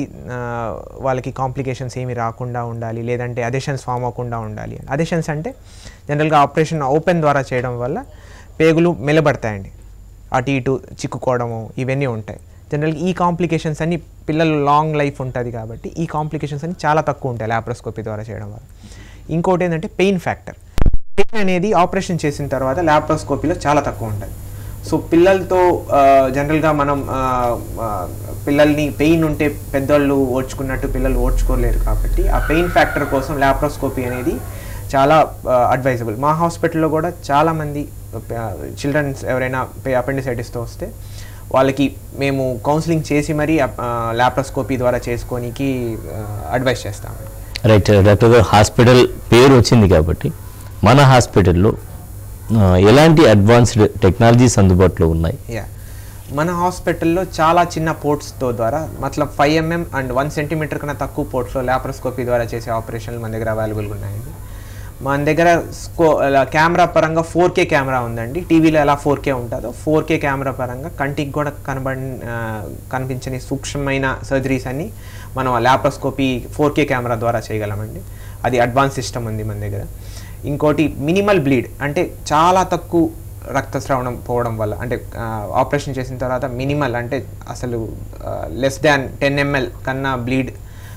వాళ్ళకి కాంప్లికేషన్స్ ఏమి రాకుండా ఉండాలి లేదంటే అడిషన్స్ ఫామ్ అవ్వకుండా ఉండాలి అడిషన్స్ అంటే జనరల్గా ఆపరేషన్ ఓపెన్ ద్వారా చేయడం వల్ల పేగులు మెలబడతాయండి అటు ఇటు చిక్కుకోవడము ఇవన్నీ ఉంటాయి జనరల్గా ఈ కాంప్లికేషన్స్ అన్ని పిల్లలు లాంగ్ లైఫ్ ఉంటుంది కాబట్టి ఈ కాంప్లికేషన్స్ అన్ని చాలా తక్కువ ఉంటాయి లాప్రోస్కోపీ ద్వారా చేయడం వల్ల ఇంకోటి ఏంటంటే పెయిన్ ఫ్యాక్టర్ పెయిన్ అనేది ఆపరేషన్ చేసిన తర్వాత లాప్రోస్కోపీలో చాలా తక్కువ ఉంటుంది సో పిల్లలతో జనరల్గా మనం ఆ, ఆ, పిల్లల్ని పెయిన్ ఉంటే పెద్దవాళ్ళు ఓడ్చుకున్నట్టు పిల్లలు ఓడ్చుకోలేరు కాబట్టి ఆ పెయిన్ ఫ్యాక్టర్ కోసం లాప్రోస్కోపీ అనేది చాలా అడ్వైజబుల్ మా హాస్పిటల్లో కూడా చాలామంది చిల్డ్రన్స్ ఎవరైనా అపెండిసైటిస్తో వస్తే వాళ్ళకి మేము కౌన్సిలింగ్ చేసి మరీ లాప్రోస్కోపీ ద్వారా చేసుకోనికి అడ్వైస్ చేస్తాము రైట్ డాక్టర్ గారు హాస్పిటల్ పేరు వచ్చింది కాబట్టి మన హాస్పిటల్లో ఆ, ఎలాంటి అడ్వాన్స్డ్ టెక్నాలజీస్ అందుబాటులో ఉన్నాయి యా మన హాస్పిటల్లో చాలా చిన్న పోర్ట్స్తో ద్వారా మతలబ్ five MM and one centimetre కన్నా తక్కువ పోర్ట్స్లో లాప్రోస్కోపీ ద్వారా చేసే ఆపరేషన్లు మన దగ్గర అవైలబుల్గా ఉన్నాయండి మన దగ్గర స్కో కెమెరా పరంగా ఫోర్ కే కెమెరా ఉందండి టీవీలో ఎలా ఫోర్ కే ఉంటుందో ఫోర్ కే కెమెరా పరంగా కంటికి కూడా కనబడి ఆ, కనిపించని సూక్ష్మమైన సర్జరీస్ అన్ని మనం లాప్రోస్కోపీ ఫోర్ కే కెమెరా ద్వారా చేయగలమండి అది అడ్వాన్స్ సిస్టమ్ ఉంది మన దగ్గర ఇంకోటి మినిమల్ బ్లీడ్ అంటే చాలా తక్కువ రక్తస్రావణం పోవడం వల్ల అంటే ఆపరేషన్ చేసిన తర్వాత మినిమల్ అంటే అసలు లెస్ దాన్ టెన్ ఎంఎల్ కన్నా బ్లీడ్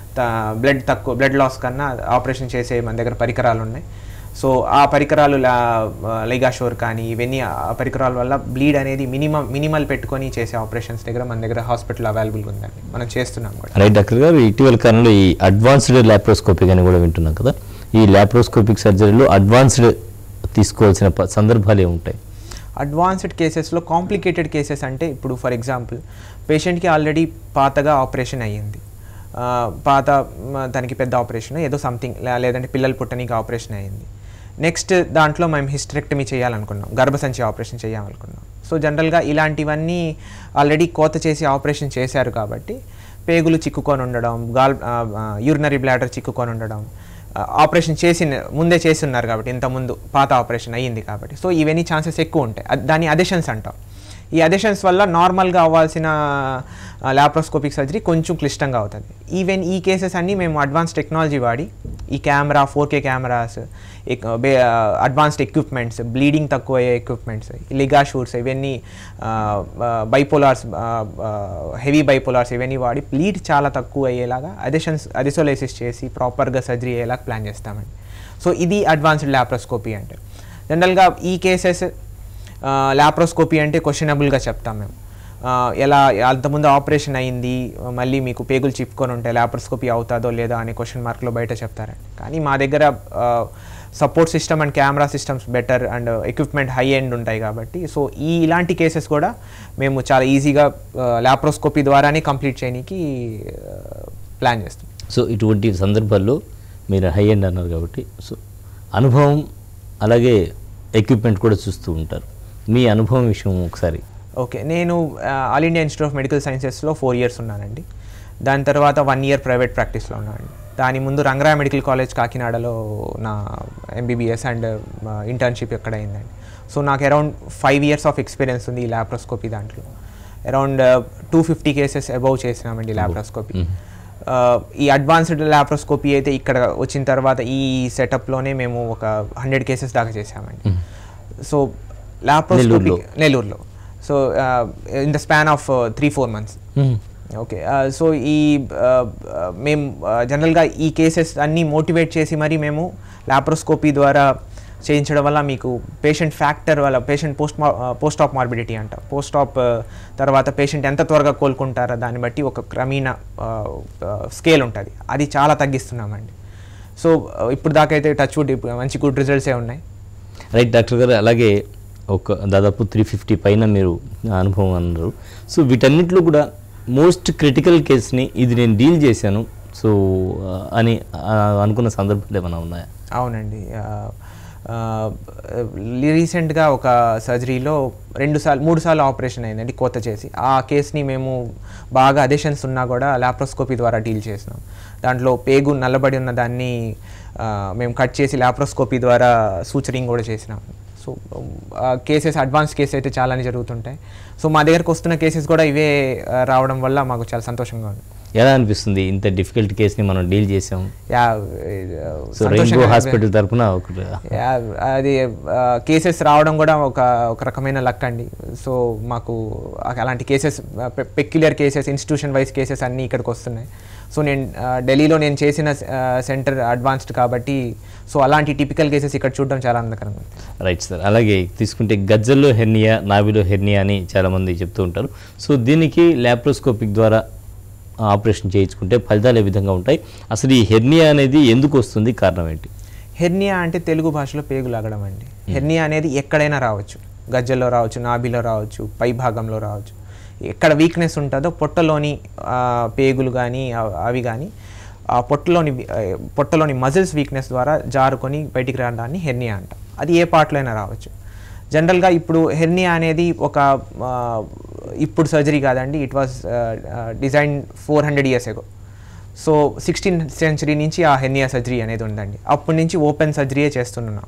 బ్లడ్ తక్కువ బ్లడ్ లాస్ కన్నా ఆపరేషన్ చేసే మన దగ్గర పరికరాలు ఉన్నాయి సో ఆ పరికరాలు లైగాషోర్ కానీ ఇవన్నీ ఆ పరికరాల వల్ల బ్లీడ్ అనేది మినిమం మినిమల్ పెట్టుకొని చేసే ఆపరేషన్స్ దగ్గర మన దగ్గర హాస్పిటల్ అవైలబుల్గా ఉందండి మనం చేస్తున్నాం కూడా రైట్ డాక్టర్ గారు ఇటీవల కాలంలో ఈ అడ్వాన్స్డ్ ల్యాప్రోస్కోపిక్ అని కూడా వింటున్నాం కదా ఈ ల్యాప్రోస్కోపిక్ సర్జరీలో అడ్వాన్స్డ్ తీసుకోవాల్సిన ప- సందర్భాలు ఏముంటాయి అడ్వాన్స్డ్ కేసెస్లో కాంప్లికేటెడ్ కేసెస్ అంటే ఇప్పుడు ఫర్ ఎగ్జాంపుల్ పేషెంట్కి ఆల్రెడీ పాతగా ఆపరేషన్ అయ్యింది ఆ, పాత మ, దానికి పెద్ద ఆపరేషన్ ఏదో సంథింగ్ లేదంటే పిల్లలు పుట్టనికి ఆపరేషన్ అయ్యింది నెక్స్ట్ దాంట్లో మేము హిస్టరెక్టమీ చేయాలనుకున్నాం గర్భసంచి ఆపరేషన్ చేయాలనుకున్నాం సో జనరల్గా ఇలాంటివన్నీ ఆల్రెడీ కోత చేసి ఆపరేషన్ చేశారు కాబట్టి పేగులు చిక్కుకొని ఉండడం గాల్ యూరినరీ బ్లాడర్ చిక్కుకొని ఉండడం ఆ, ఆపరేషన్ చేసి ముందే చేసి ఉన్నారు కాబట్టి ఇంతకుముందు పాత ఆపరేషన్ అయ్యింది కాబట్టి సో ఇవన్నీ ఛాన్సెస్ ఎక్కువ ఉంటాయి అద్- దాన్ని అడిషన్స్ అంటాం ఈ అడిషన్స్ వల్ల నార్మల్గా అవ్వాల్సిన లాప్రోస్కోపిక్ సర్జరీ కొంచెం క్లిష్టంగా అవుతుంది ఈవెన్ ఈ కేసెస్ అన్నీ మేము అడ్వాన్స్ టెక్నాలజీ వాడి ఈ camera four K cameras advanced equipments bleeding తక్కువ అయ్యే ఎక్విప్మెంట్స్ లిగాషూర్స్ ఇవన్నీ బైపోలార్స్ హెవీ బైపోలార్స్ ఇవన్నీ వాడి బ్లీడ్ చాలా తక్కువ అయ్యేలాగా అడిషన్స్ అడిసోలైసిస్ చేసి ప్రాపర్గా సర్జరీ అయ్యేలాగా ప్లాన్ చేస్తామండి సో ఇది అడ్వాన్స్డ్ లాప్రోస్కోపీ అంటే జనరల్గా ఈ కేసెస్ లాప్రోస్కోపీ అంటే క్వశ్చనబుల్గా చెప్తాం మేము ఆ, ఎలా అంతకుముందు ఆపరేషన్ అయింది మళ్ళీ మీకు పేగులు చిప్పుకొని ఉంటే లాప్రోస్కోపీ అవుతుందో లేదో అనే క్వశ్చన్ మార్క్లో బయట చెప్తారండి కానీ మా దగ్గర support system and camera systems better and equipment high end ఉంటాయి కాబట్టి సో ఈ ఇలాంటి కేసెస్ కూడా మేము చాలా ఈజీగా లాప్రోస్కోపీ ద్వారానే కంప్లీట్ చేయడానికి ప్లాన్ చేస్తాం సో ఇటువంటి సందర్భాల్లో మీరు హై ఎండ్ అన్నారు కాబట్టి సో అనుభవం అలాగే ఎక్విప్మెంట్ కూడా చూస్తూ ఉంటారు మీ అనుభవం విషయం ఒకసారి ఓకే నేను ఆ, all India institute of medical సైన్సెస్లో ఫోర్ ఇయర్స్ ఉన్నానండి దాని తర్వాత వన్ ఇయర్ ప్రైవేట్ ప్రాక్టీస్లో ఉన్నానండి దాని ముందు రంగరాయ మెడికల్ కాలేజ్ కాకినాడలో నా ఎంబీబీఎస్ అండ్ ఇంటర్న్షిప్ ఎక్కడ అయిందండి సో నాకు around five years of experience ఉంది ఈ ల్యాప్రోస్కోపీ దాంట్లో around two fifty cases above చేసినామండి ల్యాప్రోస్కోపీ ఈ అడ్వాన్స్డ్ ల్యాప్రోస్కోపీ అయితే ఇక్కడ వచ్చిన తర్వాత ఈ సెటప్లోనే మేము ఒక హండ్రెడ్ కేసెస్ దాకా చేసామండి సో ల్యాప్రోస్కోపీ నెల్లూరులో. నెల్లూరులో so in the span of three four months okay so ఈ మేము జనరల్గా ఈ కేసెస్ అన్నీ మోటివేట్ చేసి మరి మేము లాప్రోస్కోపీ ద్వారా చేయించడం వల్ల మీకు పేషెంట్ ఫ్యాక్టర్ వల్ల patient post post op morbidity అంట పోస్ట్ ఆప్ తర్వాత పేషెంట్ ఎంత త్వరగా కోలుకుంటారో దాన్ని బట్టి ఒక క్రమీణ స్కేల్ ఉంటుంది అది చాలా తగ్గిస్తున్నామండి సో ఇప్పుడు దాకా అయితే టచ్ వుడ్ మంచి గుడ్ రిజల్ట్సే ఉన్నాయి రైట్ డాక్టర్ గారు అలాగే ఒక దాదాపు త్రీ ఫిఫ్టీ పైన మీరు అనుభవం అన్నారు సో వీటన్నిటిలో కూడా మోస్ట్ క్రిటికల్ కేసుని ఇది నేను డీల్ చేశాను సో ఆ, అని ఆ, అనుకున్న సందర్భాలు ఏమైనా ఉన్నాయా అవునండి రీసెంట్గా ఒక సర్జరీలో రెండు సార్లు మూడు సార్లు ఆపరేషన్ అయిందండి కోత చేసి ఆ కేసుని మేము బాగా అడేషన్స్ ఉన్నా కూడా లాప్రోస్కోపీ ద్వారా డీల్ చేసినాం దాంట్లో పేగు నల్లబడి ఉన్న దాన్ని ఆ, మేము కట్ చేసి లాప్రోస్కోపీ ద్వారా సూచరింగ్ కూడా చేసినాం సో కేసెస్ అడ్వాన్స్ కేసు అయితే చాలానే జరుగుతుంటాయి సో మా దగ్గరకు వస్తున్న కేసెస్ కూడా ఇవే ఆ, రావడం వల్ల మాకు చాలా సంతోషంగా ఉంది ఎలా అనిపిస్తుంది ఇంత డిఫికల్ట్ కేసుని మనం డీల్ చేసాం యా సో రెయిన్బో హాస్పిటల్ తరపున ఒక యా, అది కేసెస్ రావడం కూడా ఒక ఒక రకమైన లక్ అండి సో మాకు అలాంటి cases peculiar cases institution wise cases అన్నీ ఇక్కడికి వస్తున్నాయి సో నేను ఆ, ఢిల్లీలో నేను చేసిన సెంటర్ అడ్వాన్స్డ్ కాబట్టి సో అలాంటి టిపికల్ కేసెస్ ఇక్కడ చూడడం చాలా ఆనందకరంగా ఉంది రైట్ సార్ అలాగే తీసుకుంటే గజ్జల్లో హెర్నియా నాభిలో హెర్నియా అని చాలామంది చెప్తూ ఉంటారు సో దీనికి ల్యాప్రోస్కోపిక్ ద్వారా ఆపరేషన్ చేయించుకుంటే ఫలితాలు ఏ విధంగా ఉంటాయి అసలు ఈ హెర్నియా అనేది ఎందుకు వస్తుంది కారణం ఏంటి హెర్నియా అంటే తెలుగు భాషలో పేగు లాగడం అండి హెర్నియా అనేది ఎక్కడైనా రావచ్చు గజ్జల్లో రావచ్చు నాభిలో రావచ్చు పై భాగంలో రావచ్చు ఎక్కడ వీక్నెస్ ఉంటుందో పొట్టలోని ఆ, పేగులు కానీ అవి కానీ ఆ పొట్టలోని వి- ఆ, పొట్టలోని మజిల్స్ వీక్నెస్ ద్వారా జారుకొని బయటికి రావడాన్ని హెర్నియా అంట అది ఏ పార్ట్లో అయినా రావచ్చు జనరల్గా ఇప్పుడు హెర్నియా అనేది ఒక ఆ, ఇప్పుడు సర్జరీ కాదండి it was design four hundred years ago so sixteen century నుంచి ఆ హెర్నియా సర్జరీ అనేది ఉందండి అప్పటి నుంచి ఓపెన్ సర్జరీయే చేస్తున్నాం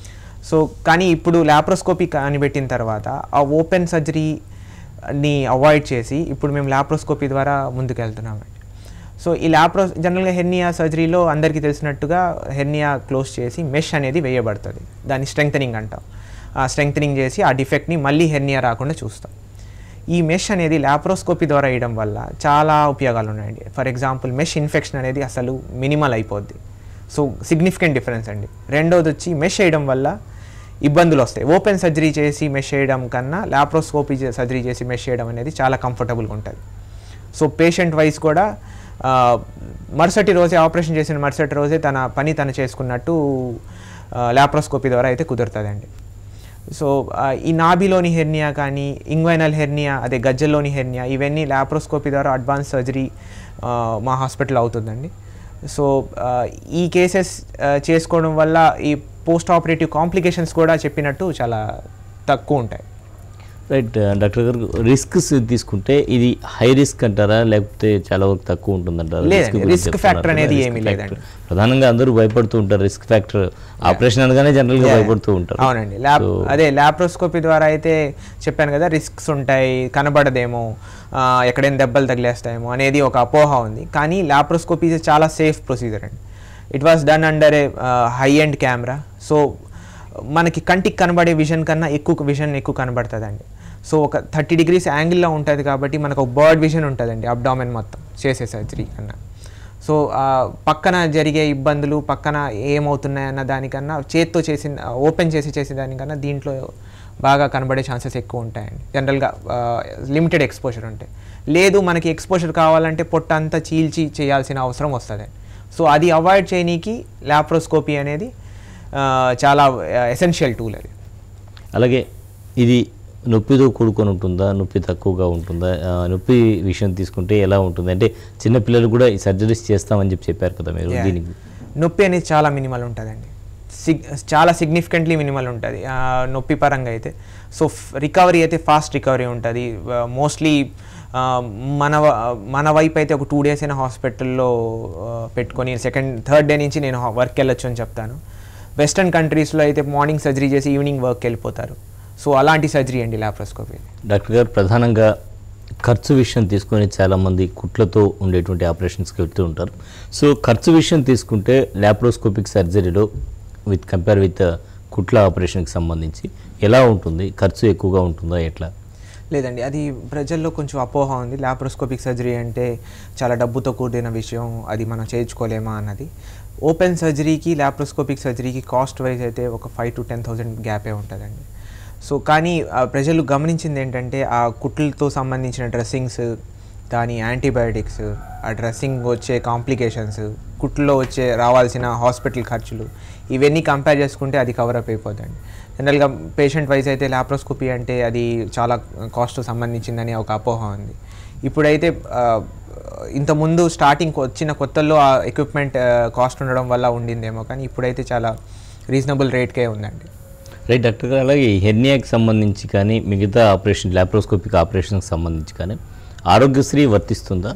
సో కానీ ఇప్పుడు ల్యాప్రోస్కోపీ కనిపెట్టిన తర్వాత ఆ ఓపెన్ సర్జరీని అవాయిడ్ చేసి ఇప్పుడు మేము ల్యాప్రోస్కోపీ ద్వారా ముందుకు వెళ్తున్నామండి సో ఈ ల్యాప్రో జనరల్గా హెర్నియా సర్జరీలో అందరికీ తెలిసినట్టుగా హెర్నియా క్లోజ్ చేసి మెష్ అనేది వేయబడుతుంది దాన్ని స్ట్రెంగ్తనింగ్ అంటాం ఆ స్ట్రెంగ్తనింగ్ చేసి ఆ డిఫెక్ట్ని మళ్ళీ హెర్నియా రాకుండా చూస్తాం ఈ మెష్ అనేది ల్యాప్రోస్కోపీ ద్వారా వేయడం వల్ల చాలా ఉపయోగాలు ఉన్నాయండి ఫర్ ఎగ్జాంపుల్ మెష్ ఇన్ఫెక్షన్ అనేది అసలు మినిమల్ అయిపోద్ది సో సిగ్నిఫికెంట్ డిఫరెన్స్ అండి రెండోది వచ్చి మెష్ వేయడం వల్ల ఇబ్బందులు వస్తాయి ఓపెన్ సర్జరీ చేసి మెష్ చేయడం కన్నా ల్యాప్రోస్కోపీ సర్జరీ చేసి మెష్ చేయడం అనేది చాలా కంఫర్టబుల్గా ఉంటుంది సో పేషెంట్ వైజ్ కూడా ఆ, మరుసటి రోజే ఆపరేషన్ చేసిన మరుసటి రోజే తన పని తను చేసుకున్నట్టు ల్యాప్రోస్కోపీ ద్వారా అయితే కుదురుతుందండి సో ఆ, ఈ నాభిలోని హెర్నియా కానీ ఇంగ్వైనల్ హెర్నియా అదే గజ్జల్లోని హెర్నియా ఇవన్నీ ల్యాప్రోస్కోపీ ద్వారా అడ్వాన్స్ సర్జరీ ఆ, మా హాస్పిటల్ అవుతుందండి సో ఆ, ఈ కేసెస్ చేసుకోవడం వల్ల ఈ పోస్ట్ ఆపరేటివ్ కాంప్లికేషన్స్ కూడా చెప్పినట్టు చాలా తక్కువ ఉంటాయి రైట్ డాక్టర్ గారు రిస్క్స్ తీసుకుంటే ఇది హై రిస్క్ అంటారా లేకపోతే చాలా వరకు తక్కువ ఉంటుందంటారా లేదండి, Risk గురించి risk చెప్తున్నారు factor కదా, అనేది risk ఏమీ factor. లేదండి. ప్రధానంగా అందరూ భయపడుతూ ఉంటారు రిస్క్ ఫ్యాక్టర్ ఆపరేషన్ అనగానే జనరల్ గా Yeah. భయపడుతూ ఉంటారు అవునండి ల్యాబ్ So, అదే ల్యాప్రోస్కోపీ ద్వారా అయితే చెప్పాను కదా రిస్క్స్ ఉంటాయి కనబడదేమో ఆ, ఎక్కడైనా దెబ్బలు తగిలేస్తాయేమో అనేది ఒక అపోహ ఉంది కానీ ల్యాప్రోస్కోపీ ఇస్ చాలా సేఫ్ ప్రొసీజర్ అండి it was done under a high end camera so మనకి కంటికి కనబడే విజన్ కన్నా ఎక్కువ విజన్ ఎక్కువ కనబడుతుందండి సో ఒక థర్టీ డిగ్రీస్ యాంగిల్లో ఉంటుంది కాబట్టి మనకు ఒక బర్డ్ విజన్ ఉంటుందండి అబ్డామెన్ మొత్తం చేసే సర్జరీ కన్నా సో ఆ, పక్కన జరిగే ఇబ్బందులు పక్కన ఏమవుతున్నాయి అన్న దానికన్నా చేత్తో చేసిన ఓపెన్ చేసి చేసే దానికన్నా దీంట్లో బాగా కనబడే ఛాన్సెస్ ఎక్కువ ఉంటాయండి జనరల్గా లిమిటెడ్ ఎక్స్పోజర్ ఉంటాయి లేదు మనకి ఎక్స్పోజర్ కావాలంటే పొట్ట అంతా చీల్చి చేయాల్సిన అవసరం వస్తుంది సో అది అవాయిడ్ చేయనీకి ల్యాప్రోస్కోపీ అనేది ఆ, చాలా ఎసెన్షియల్ టూల్ అది అలాగే ఇది నొప్పితో కూడుకొని ఉంటుందా నొప్పి తక్కువగా ఉంటుందా ఆ, నొప్పి విషయం తీసుకుంటే ఎలా ఉంటుంది అంటే చిన్నపిల్లలు కూడా ఈ సర్జరీస్ చేస్తామని చెప్పి చెప్పారు కదా మీరు Yeah. దీనికి నొప్పి అనేది చాలా మినిమల్ ఉంటుందండి సిగ్ చాలా సిగ్నిఫికెంట్లీ మినిమల్ ఉంటుంది ఆ, నొప్పి పరంగా అయితే సో రికవరీ అయితే ఫాస్ట్ రికవరీ ఉంటుంది మోస్ట్లీ మన వ- మన వైపు అయితే ఒక టూ డేస్ అయినా హాస్పిటల్లో పెట్టుకొని సెకండ్ థర్డ్ డే నుంచి నేను వర్క్ వెళ్ళొచ్చు అని చెప్తాను వెస్టర్న్ కంట్రీస్లో అయితే మార్నింగ్ సర్జరీ చేసి ఈవినింగ్ వర్క్ వెళ్ళిపోతారు సో అలాంటి సర్జరీ అండి లాప్రోస్కోపీ డాక్టర్ గారు ప్రధానంగా ఖర్చు విషయం తీసుకొని చాలామంది కుట్లతో ఉండేటువంటి ఆపరేషన్స్కి వెళ్తూ ఉంటారు సో ఖర్చు విషయం తీసుకుంటే ల్యాప్రోస్కోపిక్ సర్జరీలో విత్ కంపేర్ విత్ కుట్ల ఆపరేషన్కి సంబంధించి ఎలా ఉంటుంది ఖర్చు ఎక్కువగా ఉంటుందా ఎట్లా లేదండి అది ప్రజల్లో కొంచెం అపోహ ఉంది లాప్రోస్కోపిక్ సర్జరీ అంటే చాలా డబ్బుతో కూడిన విషయం అది మనం చేయించుకోలేమా అన్నది ఓపెన్ సర్జరీకి లాప్రోస్కోపిక్ సర్జరీకి కాస్ట్ వైజ్ అయితే ఒక ఫైవ్ టు టెన్ థౌసండ్ గ్యాపే ఉంటుందండి సో కానీ ఆ, ప్రజలు గమనించింది ఏంటంటే ఆ కుట్లతో సంబంధించిన డ్రెస్సింగ్స్ దాని యాంటీబయాటిక్స్ ఆ డ్రెస్సింగ్ వచ్చే కాంప్లికేషన్స్ కుట్లో వచ్చే రావాల్సిన హాస్పిటల్ ఖర్చులు ఇవన్నీ కంపేర్ చేసుకుంటే అది కవర్ అప్ అయిపోతుంది జనరల్గా పేషెంట్ వైజ్ అయితే లాప్రోస్కోపీ అంటే అది చాలా కాస్ట్ సంబంధించిందని ఒక అపోహ ఉంది ఇప్పుడైతే ఆ, ఇంతకుముందు స్టార్టింగ్ వచ్చిన కొత్తల్లో ఆ ఎక్విప్మెంట్ కాస్ట్ ఉండడం వల్ల ఉండిందేమో కానీ ఇప్పుడైతే చాలా రీజనబుల్ రేట్కే ఉందండి రైట్ డాక్టర్ గారు అలాగే హెర్నియాకి సంబంధించి కానీ మిగతా ఆపరేషన్ ల్యాప్రోస్కోపిక్ ఆపరేషన్కి సంబంధించి కానీ ఆరోగ్యశ్రీ వర్తిస్తుందా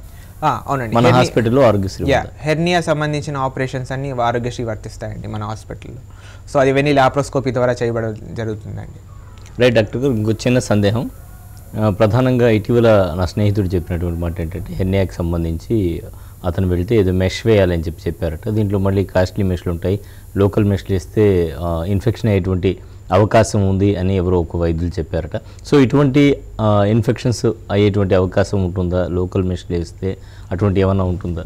ఆ, అవునండి మన హెర్ని- హాస్పిటల్లో ఆరోగ్యశ్రీ యా ఉందా? హెర్నియా సంబంధించిన ఆపరేషన్స్ అన్ని ఆరోగ్యశ్రీ వర్తిస్తాయండి మన హాస్పిటల్లో సో అది ఇవన్నీ లాప్రోస్కోపీ ద్వారా చేయబడ జరుగుతుందండి రైట్ డాక్టర్ గారు ఇంకో చిన్న సందేహం ఆ, ప్రధానంగా ఇటీవల నా స్నేహితుడు చెప్పినటువంటి మాట ఏంటంటే హెర్నియాకి సంబంధించి అతను వెళ్తే ఏదో మెష్ వేయాలని చెప్పి చెప్పారట దీంట్లో మళ్ళీ కాస్ట్లీ మెష్లు ఉంటాయి లోకల్ మెష్లు వేస్తే ఇన్ఫెక్షన్ అయ్యేటువంటి అవకాశం ఉంది అని ఎవరో ఒక వైద్యులు చెప్పారట సో ఇటువంటి ఇన్ఫెక్షన్స్ అయ్యేటువంటి అవకాశం ఉంటుందా లోకల్ మెష్లు వేస్తే అటువంటి ఏమైనా ఉంటుందా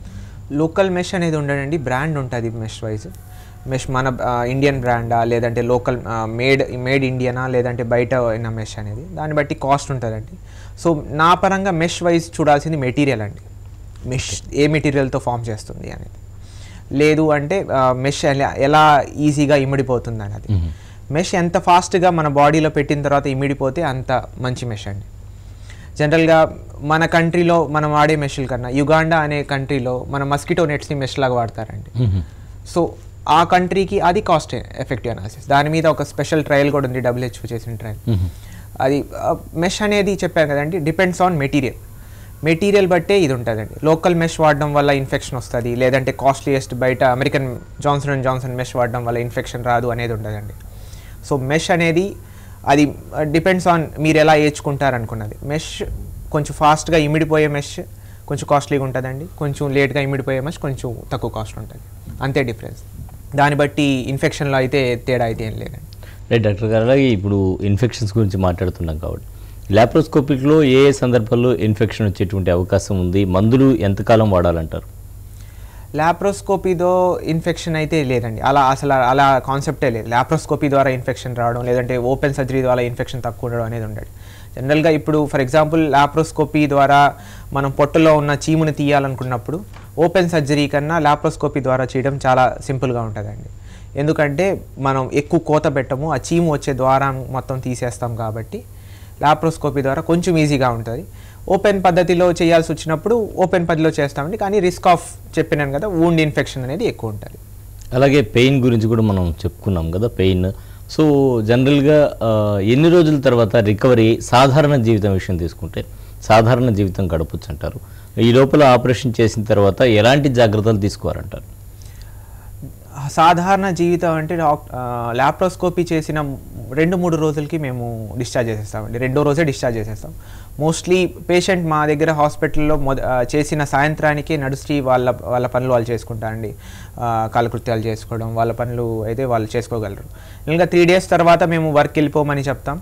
లోకల్ మెష్ అనేది ఉండడండి బ్రాండ్ ఉంటుంది మెష్ వైజ్ మెష్ మన ఆ, ఇండియన్ బ్రాండా లేదంటే లోకల్ ఆ, మేడ్ మేడ్ ఇండియనా లేదంటే బయట అయిన మెష్ అనేది దాన్ని బట్టి కాస్ట్ ఉంటుందండి సో నా పరంగా మెష్ వైజ్ చూడాల్సింది మెటీరియల్ అండి మెష్ ఏ మెటీరియల్తో ఫామ్ చేస్తుంది అనేది లేదు అంటే మెష్ ఎలా ఎలా ఈజీగా ఇమిడిపోతుంది అనేది మెష్ ఎంత ఫాస్ట్గా మన బాడీలో పెట్టిన తర్వాత ఇమిడిపోతే అంత మంచి మెష్ అండి జనరల్గా మన కంట్రీలో మనం వాడే మెషిల్ కన్నా యుగాండా అనే కంట్రీలో మన మస్కిటో నెట్స్ని మెష్ లాగా వాడతారండి సో ఆ కంట్రీకి అది కాస్ట్ ఎఫెక్టివ్ అనాలిసిస్ దాని మీద ఒక స్పెషల్ ట్రయల్ కూడా ఉంది డబ్ల్యూహెచ్ఓ చేసిన ట్రయల్ అది మెష్ అనేది చెప్పాను కదండి డిపెండ్స్ ఆన్ మెటీరియల్ మెటీరియల్ బట్టే ఇది ఉంటుందండి లోకల్ మెష్ వాడడం వల్ల ఇన్ఫెక్షన్ వస్తుంది లేదంటే కాస్ట్లీయెస్ట్ బయట American Johnson and Johnson mesh వాడడం వల్ల ఇన్ఫెక్షన్ రాదు అనేది ఉండదండి సో మెష్ అనేది అది డిపెండ్స్ ఆన్ మీరు ఎలా ఏడ్చుకుంటారు అనుకున్నది మెష్ కొంచెం ఫాస్ట్గా ఇమిడిపోయే మెష్ కొంచెం కాస్ట్లీగా ఉంటుందండి కొంచెం లేట్గా ఇమిడిపోయే మెష్ కొంచెం తక్కువ కాస్ట్ ఉంటుంది అంతే డిఫరెన్స్ దాన్ని బట్టి ఇన్ఫెక్షన్లో అయితే తేడా అయితే ఏం లేదండి రైట్ డాక్టర్ గారు అలాగే ఇప్పుడు ఇన్ఫెక్షన్స్ గురించి మాట్లాడుతున్నాం కాబట్టి ల్యాప్రోస్కోపిక్లో ఏ ఏ సందర్భాల్లో ఇన్ఫెక్షన్ వచ్చేటువంటి అవకాశం ఉంది మందులు ఎంతకాలం వాడాలంటారు లాప్రోస్కోపీతో ఇన్ఫెక్షన్ అయితే లేదండి అలా అసలు అలా కాన్సెప్టే లేదు లాప్రోస్కోపీ ద్వారా ఇన్ఫెక్షన్ రావడం లేదంటే ఓపెన్ సర్జరీ ద్వారా ఇన్ఫెక్షన్ తక్కువ ఉండడం అనేది ఉండదు జనరల్గా ఇప్పుడు ఫర్ ఎగ్జాంపుల్ లాప్రోస్కోపీ ద్వారా మనం పొట్టలో ఉన్న చీముని తీయాలనుకున్నప్పుడు ఓపెన్ సర్జరీ కన్నా లాప్రోస్కోపీ ద్వారా చేయడం చాలా సింపుల్గా ఉంటుందండి ఎందుకంటే మనం ఎక్కువ కోత పెట్టము ఆ చీము వచ్చే ద్వారం మొత్తం తీసేస్తాం కాబట్టి లాప్రోస్కోపీ ద్వారా కొంచెం ఈజీగా ఉంటుంది ఓపెన్ పద్ధతిలో చేయాల్సి వచ్చినప్పుడు ఓపెన్ పద్ధతిలో చేస్తామండి కానీ రిస్క్ ఆఫ్ చెప్పినాను కదా వూండ్ ఇన్ఫెక్షన్ అనేది ఎక్కువ ఉంటుంది అలాగే పెయిన్ గురించి కూడా మనం చెప్పుకున్నాం కదా పెయిన్ సో జనరల్గా ఆ, ఎన్ని రోజుల తర్వాత రికవరీ సాధారణ జీవితం విషయం తీసుకుంటే సాధారణ జీవితం గడపచ్చు అంటారు ఈ లోపల ఆపరేషన్ చేసిన తర్వాత ఎలాంటి జాగ్రత్తలు తీసుకోవాలంటారు సాధారణ జీవితం అంటే డాక్- ఆ, లాప్రోస్కోపీ చేసిన రెండు మూడు రోజులకి మేము డిశ్చార్జ్ చేసేస్తామండి రెండో రోజే డిశ్చార్జ్ చేసేస్తాం మోస్ట్లీ పేషెంట్ మా దగ్గర హాస్పిటల్లో మొద ఆ, చేసిన సాయంత్రానికి నడుస్తూ వాళ్ళ వాళ్ళ పనులు వాళ్ళు చేసుకుంటారండి ఆ, కాలకృత్యాలు చేసుకోవడం వాళ్ళ పనులు అయితే వాళ్ళు చేసుకోగలరు ఇంకా త్రీ డేస్ తర్వాత మేము వర్క్ వెళ్ళిపోమని చెప్తాం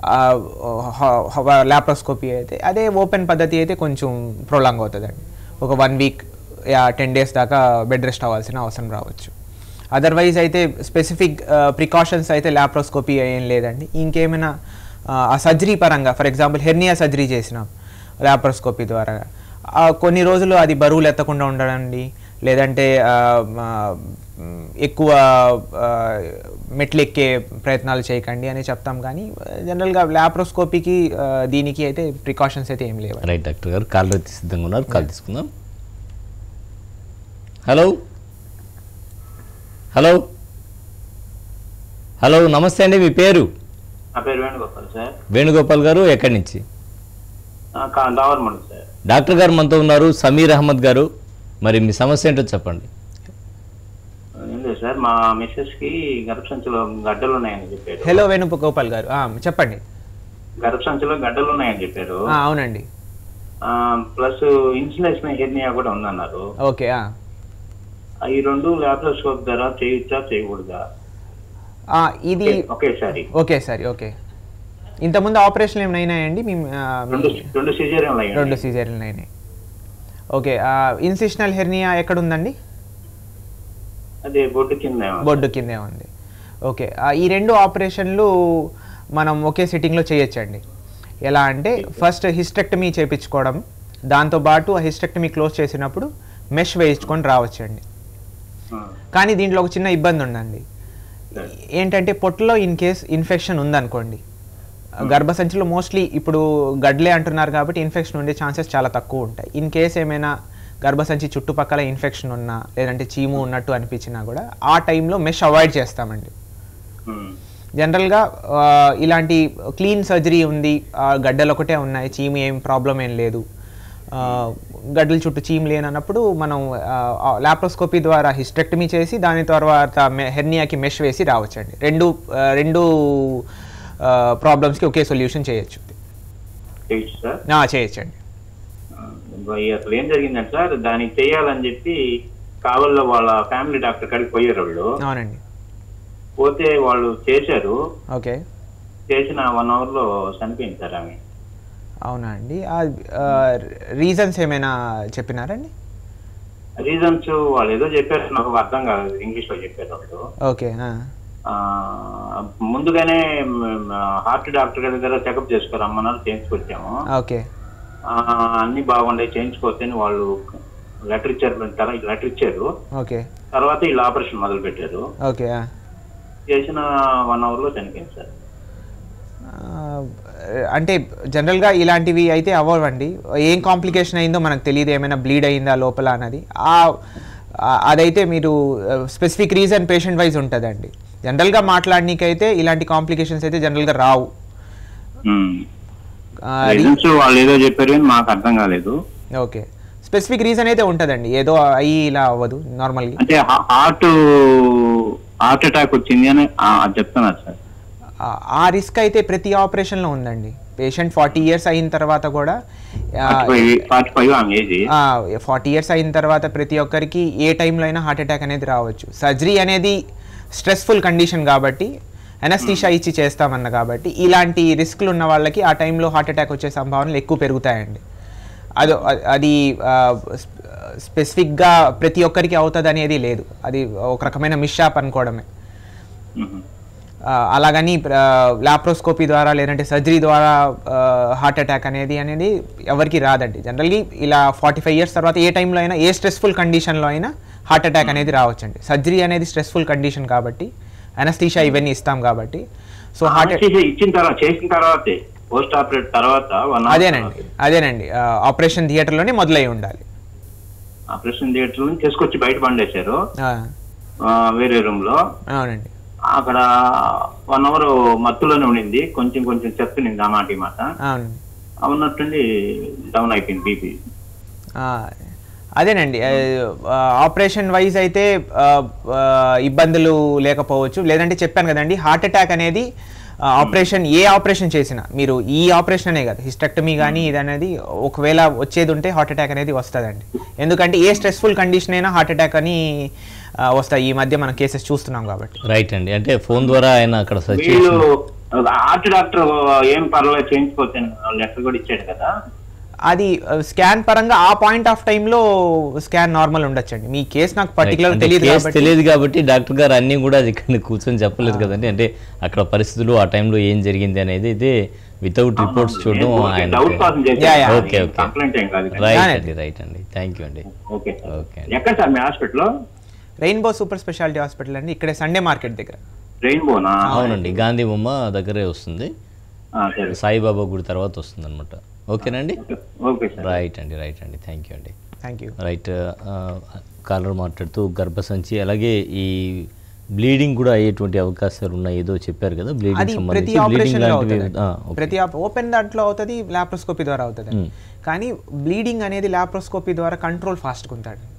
లాప్రోస్కోపీ అయితే అదే ఓపెన్ పద్ధతి అయితే కొంచెం ప్రొలాంగ్ అవుతుందండి ఒక వన్ వీక్ యా టెన్ డేస్ దాకా బెడ్ రెస్ట్ అవ్వాల్సిన అవసరం రావచ్చు అదర్వైజ్ అయితే స్పెసిఫిక్ ప్రికాషన్స్ అయితే లాప్రోస్కోపీ ఏం లేదండి ఇంకేమైనా ఆ, ఆ సర్జరీ పరంగా ఫర్ ఎగ్జాంపుల్ హెర్నియా సర్జరీ చేసినాం లాప్రోస్కోపీ ద్వారా ఆ, కొన్ని రోజులు అది బరువులు ఎత్తకుండా ఉండడండి లేదంటే ఆ, ఆ, మ్, ఎక్కువ ఆ, మెట్లు ఎక్కే ప్రయత్నాలు చేయకండి అని చెప్తాం కానీ జనరల్గా లాప్రోస్కోపీకి ఆ, దీనికి అయితే ప్రికాషన్స్ అయితే ఏం లేవు రైట్ డాక్టర్ గారు కాల్ రైతు సిద్ధంగా ఉన్నారు కాల్ తీసుకుందాం హలో హలో హలో నమస్తే అండి మీ పేరు నా పేరు వేణుగోపాల్ సార్ వేణుగోపాల్ గారు ఎక్కడి నుంచి దావర్మండి సార్ డాక్టర్ గారు మనతో ఉన్నారు సమీర్ అహ్మద్ గారు మరి మీ సమస్య ఏంటో చెప్పండి ఏం లేదు సార్ సార్ మా మిస్సెస్ కి గర్భసంచిలో గడ్డలు ఉన్నాయని చెప్పారు హలో వేణుగోపాల్ గారు ఆ, చెప్పండి గర్భసంచిలో గడ్డలు ఉన్నాయని చెప్పారు ఆ, అవునండి ప్లస్ ఇన్సులేషన్ హెర్నియా కూడా ఉందన్నారు ఓకే ఆ. ఆ, ఈ రెండు ల్యాప్రోస్కోప్ ద్వారా చేయొచ్చా చేయకూడదా ఆ, ఇది ఒకేసారి ఓకే సరే ఓకే ఇంతకుముందు ఆపరేషన్ ఏమైనా అయినాయండి మీ ఆ, మీ- రెండు రెండు సిజేరియన్ రెండు సీజరీలు అయినాయి ఓకే ఇన్సిషనల్ హెర్నియా ఎక్కడ ఉందండి అదే బొడ్డు కింద బొడ్డు కిందే ఉంది ఓకే ఆ, ఈ రెండు ఆపరేషన్లు మనం ఒకే సిట్టింగ్లో చేయొచ్చండి ఎలా అంటే ఫస్ట్ హిస్టెక్టమీ చేయించుకోవడం దాంతోపాటు ఆ హిస్టెక్టమీ క్లోజ్ చేసినప్పుడు మెష్ వేయించుకొని రావచ్చండి కానీ దీంట్లో ఒక చిన్న ఇబ్బంది ఉందండి ఏంటంటే పొట్టలో ఇన్ కేస్ ఇన్ఫెక్షన్ ఉందనుకోండి గర్భసంచిలో మోస్ట్లీ ఇప్పుడు గడ్లే అంటున్నారు కాబట్టి ఇన్ఫెక్షన్ ఉండే ఛాన్సెస్ చాలా తక్కువ ఉంటాయి ఇన్ కేస్ ఏమైనా గర్భసంచి చుట్టుపక్కల ఇన్ఫెక్షన్ ఉన్నా లేదంటే చీము ఉన్నట్టు అనిపించినా కూడా ఆ టైంలో మెష్ అవాయిడ్ చేస్తామండి జనరల్గా ఆ, ఇలాంటి క్లీన్ సర్జరీ ఉంది ఆ, గడ్డలు ఒకటే ఉన్నాయి చీము ఏం ప్రాబ్లం ఏం లేదు ఆ, గడ్డల చుట్టూ చీము లేనన్నప్పుడు మనం లాప్రోస్కోపీ ద్వారా హిస్టెక్టమీ చేసి దాని తర్వాత మె- హెర్నియాకి మెష్ వేసి రావచ్చండి రెండు ఆ, రెండు ప్రాబ్లమ్స్కి ఒకే సొల్యూషన్ చేయొచ్చు చేయొచ్చు సార్ ఆ, చేయొచ్చండి ఆ, మరి అసలు ఏం జరిగిందంటే సార్ దానికి చేయాలని చెప్పి కావల్లో వాళ్ళ ఫ్యామిలీ డాక్టర్ కాడికి పోయారు వాళ్ళు అవునండి పోతే వాళ్ళు చేశారు ఓకే చేసిన వన్ అవర్ లో చనిపోయింది సార్ ఆమె అవునా అండి రీజన్స్ ఏమైనా చెప్పినారండి రీజన్స్ వాళ్ళు ఏదో చెప్పారు నాకు అర్థం కాదు ఇంగ్లీష్ లో చెప్పారు వాళ్ళు ఓకే ఆ. ఆ, ముందుగానే హార్ట్ డాక్టర్ గారి దగ్గర చెకప్ చేసుకోరమ్మన్నారు చేయించుకొచ్చాము ఓకే ఆ, అన్ని బాగుండే చేయించుకోవచ్చని వాళ్ళు లెటర్ ఇచ్చారు తర్వాత లెటర్ ఇచ్చారు ఓకే తర్వాత వీళ్ళు ఆపరేషన్ మొదలు పెట్టారు ఓకే ఆ. చేసిన వన్ అవర్ లో చనిపోయింది సార్ ఆ, అంటే జనరల్గా ఇలాంటివి అయితే అవ్వవండి ఏం కాంప్లికేషన్ అయిందో మనకు తెలియదు ఏమైనా బ్లీడ్ అయిందా లోపల అన్నది ఆ ఆ- అదైతే మీరు స్పెసిఫిక్ రీజన్ పేషెంట్ వైజ్ ఉంటుందండి జనరల్గా మాట్లాడనీకైతే ఇలాంటి కాంప్లికేషన్స్ అయితే జనరల్గా రావు ఆ, రీ- రీజన్స్ వాళ్ళు ఏదో చెప్పారు కానీ మాకు అర్థం కాలేదు ఓకే స్పెసిఫిక్ రీజన్ అయితే ఉంటుందండి ఏదో అయ్యి ఇలా అవ్వదు నార్మల్గా అంటే హార్ట్ హార్ట్ అటాక్ వచ్చింది అని ఆ, అది చెప్తున్నారు సార్ ఆ- ఆ రిస్క్ అయితే ప్రతి ఆపరేషన్లో ఉందండి పేషెంట్ ఫార్టీ ఇయర్స్ అయిన తర్వాత కూడా ఫార్టీ ఫైవ్ ఆమె ఏజ్ ఫార్టీ ఇయర్స్ అయిన తర్వాత ప్రతి ఒక్కరికి ఏ టైంలో అయినా హార్ట్ అటాక్ అనేది రావచ్చు సర్జరీ అనేది స్ట్రెస్ఫుల్ కండిషన్ కాబట్టి ఎనస్థీషా ఇచ్చి చేస్తామన్న కాబట్టి ఇలాంటి రిస్క్లు ఉన్న వాళ్ళకి ఆ టైంలో హార్ట్ అటాక్ వచ్చే సంభావనలు ఎక్కువ పెరుగుతాయండి అది అది స్పెసిఫిక్గా ప్రతి ఒక్కరికి అవుతుంది అనేది లేదు అది ఒక రకమైన మిస్షాప్ అనుకోవడమే ఆ, అలాగని లాప్రోస్కోపీ ద్వారా లేదంటే సర్జరీ ద్వారా హార్ట్ అటాక్ అనేది అనేది ఎవరికి రాదండి జనరల్గా ఇలా ఫార్టీ ఫైవ్ ఇయర్స్ తర్వాత ఏ టైంలో అయినా ఏ స్ట్రెస్ఫుల్ కండిషన్లో అయినా హార్ట్ అటాక్ అనేది రావచ్చండి సర్జరీ అనేది స్ట్రెస్ఫుల్ కండిషన్ కాబట్టి అనస్థీషా ఇవన్నీ ఇస్తాం కాబట్టి సో హార్ట్ ఇచ్చిన తర్వాత చేసిన తర్వాతే పోస్ట్ ఆపరేట్ తర్వాత వన్ అదేనండి అదేనండి ఆపరేషన్ థియేటర్లోనే మొదలై ఉండాలి ఆపరేషన్ థియేటర్ నుంచి తీసుకొచ్చి బయట పండేశారు ఆ, ఆ, వేరే రూమ్ లో అవునండి అక్కడ వన్ అవర్ మత్తులోనే ఉండింది కొంచెం కొంచెం చెప్తునింది ఆ మాట ఈ మాట అవునండి ఉన్నట్టుండి డౌన్ అయిపోయింది బీపీ ఆ, అదేనండి ఆపరేషన్ వైజ్ అయితే ఆ, ఆ, ఇబ్బందులు లేకపోవచ్చు లేదంటే చెప్పాను కదండి హార్ట్ అటాక్ అనేది ఆపరేషన్ ఏ ఆపరేషన్ చేసినా మీరు ఈ ఆపరేషన్ అనే కదా హిస్టెక్టమీ కానీ ఇది అనేది ఒకవేళ వచ్చేది ఉంటే హార్ట్ అటాక్ అనేది వస్తుందండి ఎందుకంటే ఏ స్ట్రెస్ఫుల్ కండిషన్ అయినా హార్ట్ అటాక్ అని ఆ, వస్తాయి ఈ మధ్య మనం కేసెస్ చూస్తున్నాం కాబట్టి రైట్ అండి అంటే ఫోన్ ద్వారా ఆయన అక్కడ సెర్చ్ వీళ్ళు చేసి హార్ట్ డాక్టర్ ఏం పర్వాలేదు చేయించుకోవచ్చు లెటర్ కూడా ఇచ్చాడు కదా అది స్కాన్ పరంగా ఆ పాయింట్ ఆఫ్ టైంలో స్కాన్ నార్మల్ ఉండొచ్చండి మీ కేసు నాకు పర్టికులర్ అంటే తెలియదు కేసు కాబట్టి తెలియదు కాబట్టి డాక్టర్ గారు అన్నీ కూడా అది ఇక్కడ కూర్చొని చెప్పలేదు కదండి అంటే అక్కడ పరిస్థితులు ఆ టైంలో ఏం జరిగింది అనేది అయితే వితౌట్ రిపోర్ట్స్ చూడడం ఆయన డౌట్ కోసం yeah, yeah. Okay okay complaint ఏం కాదు కదా. Right Yeah. అండి రైట్ అండి థ్యాంక్ యూ అండి ఓకే సార్ ఓకే ఎక్కడ సార్ మీ hospital Rainbow super speciality hospital అండి ఇక్కడే సండే మార్కెట్ దగ్గర రెయిన్బోనా అవునండి గాంధీ బొమ్మ దగ్గరే వస్తుంది ఆ, సరే సాయిబాబా గుడి తర్వాత వస్తుంది అనమాట ఓకేనండి ఓకే సార్ రైట్ అండి రైట్ అండి థ్యాంక్ యూ అండి థ్యాంక్ యూ రైట్ కాలర్ మాట్లాడుతూ గర్భసంచి అలాగే ఈ బ్లీడింగ్ కూడా అయ్యేటువంటి అవకాశాలు ఉన్నాయి ఏదో చెప్పారు కదా అది బ్లీడింగ్ ప్రతి సంబంధించి బ్లీడింగ్ ఆపరేషన్ లో లాంటివి అవుతుంది ఆ, ఓకే. ప్రతి ఓపెన్ దాంట్లో అవుతుంది లాప్రోస్కోపీ ద్వారా అవుతుంది కానీ బ్లీడింగ్ అనేది లాప్రోస్కోపీ ద్వారా కంట్రోల్ ఫాస్ట్గా ఉంటాడు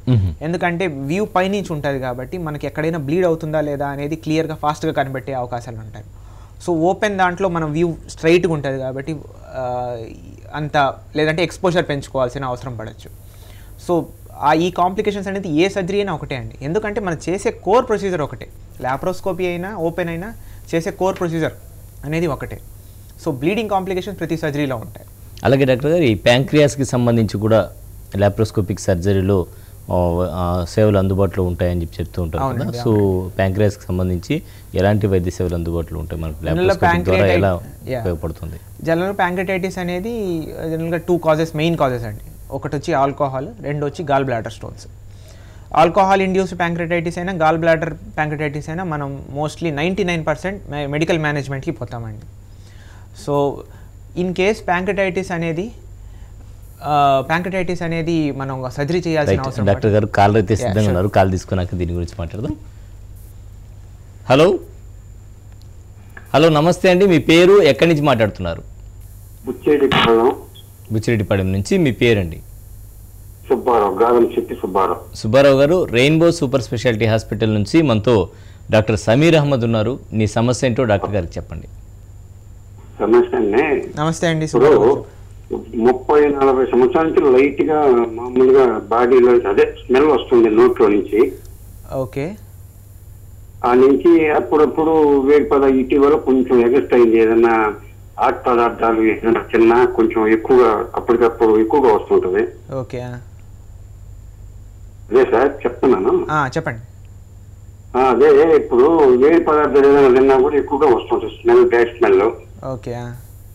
ఎందుకంటే వ్యూ పైనుంచి ఉంటుంది కాబట్టి మనకి ఎక్కడైనా బ్లీడ్ అవుతుందా లేదా అనేది క్లియర్గా ఫాస్ట్గా కనిపెట్టే అవకాశాలు ఉంటాయి సో ఓపెన్ దాంట్లో మనం వ్యూ స్ట్రైట్గా ఉంటుంది కాబట్టి ఆ, అంత లేదంటే ఎక్స్పోజర్ పెంచుకోవాల్సిన అవసరం పడవచ్చు సో ఆ ఈ కాంప్లికేషన్స్ అనేది ఏ సర్జరీ అయినా ఒకటే అండి ఎందుకంటే మనం చేసే కోర్ ప్రొసీజర్ ఒకటే లాప్రోస్కోపీ అయినా ఓపెన్ అయినా చేసే కోర్ ప్రొసీజర్ అనేది ఒకటే సో బ్లీడింగ్ కాంప్లికేషన్స్ ప్రతి సర్జరీలో ఉంటాయి అలాగే డాక్టర్ గారు ఈ ప్యాంక్రియాస్కి సంబంధించి కూడా లాప్రోస్కోపిక్ సర్జరీలో ఆ, ఆ, సేవలు అందుబాటులో ఉంటాయని చెప్పి చెప్తూ ఉంటారు కదా అవునండి, సో ప్యాంక్రియాస్కి సంబంధించి ఎలాంటి వైద్య సేవలు అందుబాటులో ఉంటాయి మనకు General లాప్రోస్కోపిక్ ద్వారా pancreatitis- ఎలా yeah. ఉపయోగపడుతుంది జనరల్ ప్యాంక్రటైటిస్ అనేది జనరల్గా టూ కాజెస్ మెయిన్ కాజెస్ అండి ఒకటి వచ్చి ఆల్కహాల్ రెండు వచ్చి gall bladder stones alcohol induced pancreatitis అయినా గాల్ బ్లాడర్ ప్యాంక్రటైటిస్ అయినా మనం mostly ninety nine percent medical మేనేజ్మెంట్కి పోతామండి సో ఇన్ కేస్ ప్యాంక్రటైటిస్ అనేది ప్యాంక్రటైటిస్ అనేది మనం సర్జరీ చేయాల్సిన రైట్ అవసరం డాక్టర్ గారు కాల్ అయితే Yeah, సిద్ధంగా sure. ఉన్నారు కాల్ తీసుకున్నాక దీని గురించి మాట్లాడదాం హలో హలో నమస్తే అండి మీ పేరు ఎక్కడి నుంచి మాట్లాడుతున్నారు బుచ్చేటి పొలం బుచ్చిరెడ్డిపాళెం నుంచి మీ పేరండి సుబ్బారావు గాదం శెట్టి సుబ్బారావు సుబ్బారావు గారు రెయిన్బో సూపర్ స్పెషాలిటీ హాస్పిటల్ నుంచి మనతో డాక్టర్ సమీర్ అహ్మద్ ఉన్నారు మీ సమస్య ఏంటో డాక్టర్ గారికి చెప్పండి సమస్య అండి నమస్తే అండి ఇప్పుడు సుబ్బారావు గారు. ముప్పై నలభై సంవత్సరాల నుంచి లైట్ గా మామూలుగా బాడీలో అదే స్మెల్ వస్తుంది నోట్లో నుంచి ఓకే ఆ నుంచి అప్పుడప్పుడు వేడి పద ఇటీవల కొంచెం ఎగస్ట్ అయింది ఏదైనా ఆట్ పదార్థాలు ఏదైనా చిన్న కొంచెం ఎక్కువగా అప్పటికప్పుడు ఎక్కువగా వస్తుంటది ఓకే ఆ. అదే సార్ చెప్తున్నాను ఆ, చెప్పండి ఆ, అదే ఇప్పుడు వేడి పదార్థాలు ఏదైనా తిన్నా కూడా ఎక్కువగా వస్తుంటుంది స్మెల్ బ్యాడ్ స్మెల్ ఓకే ఆ.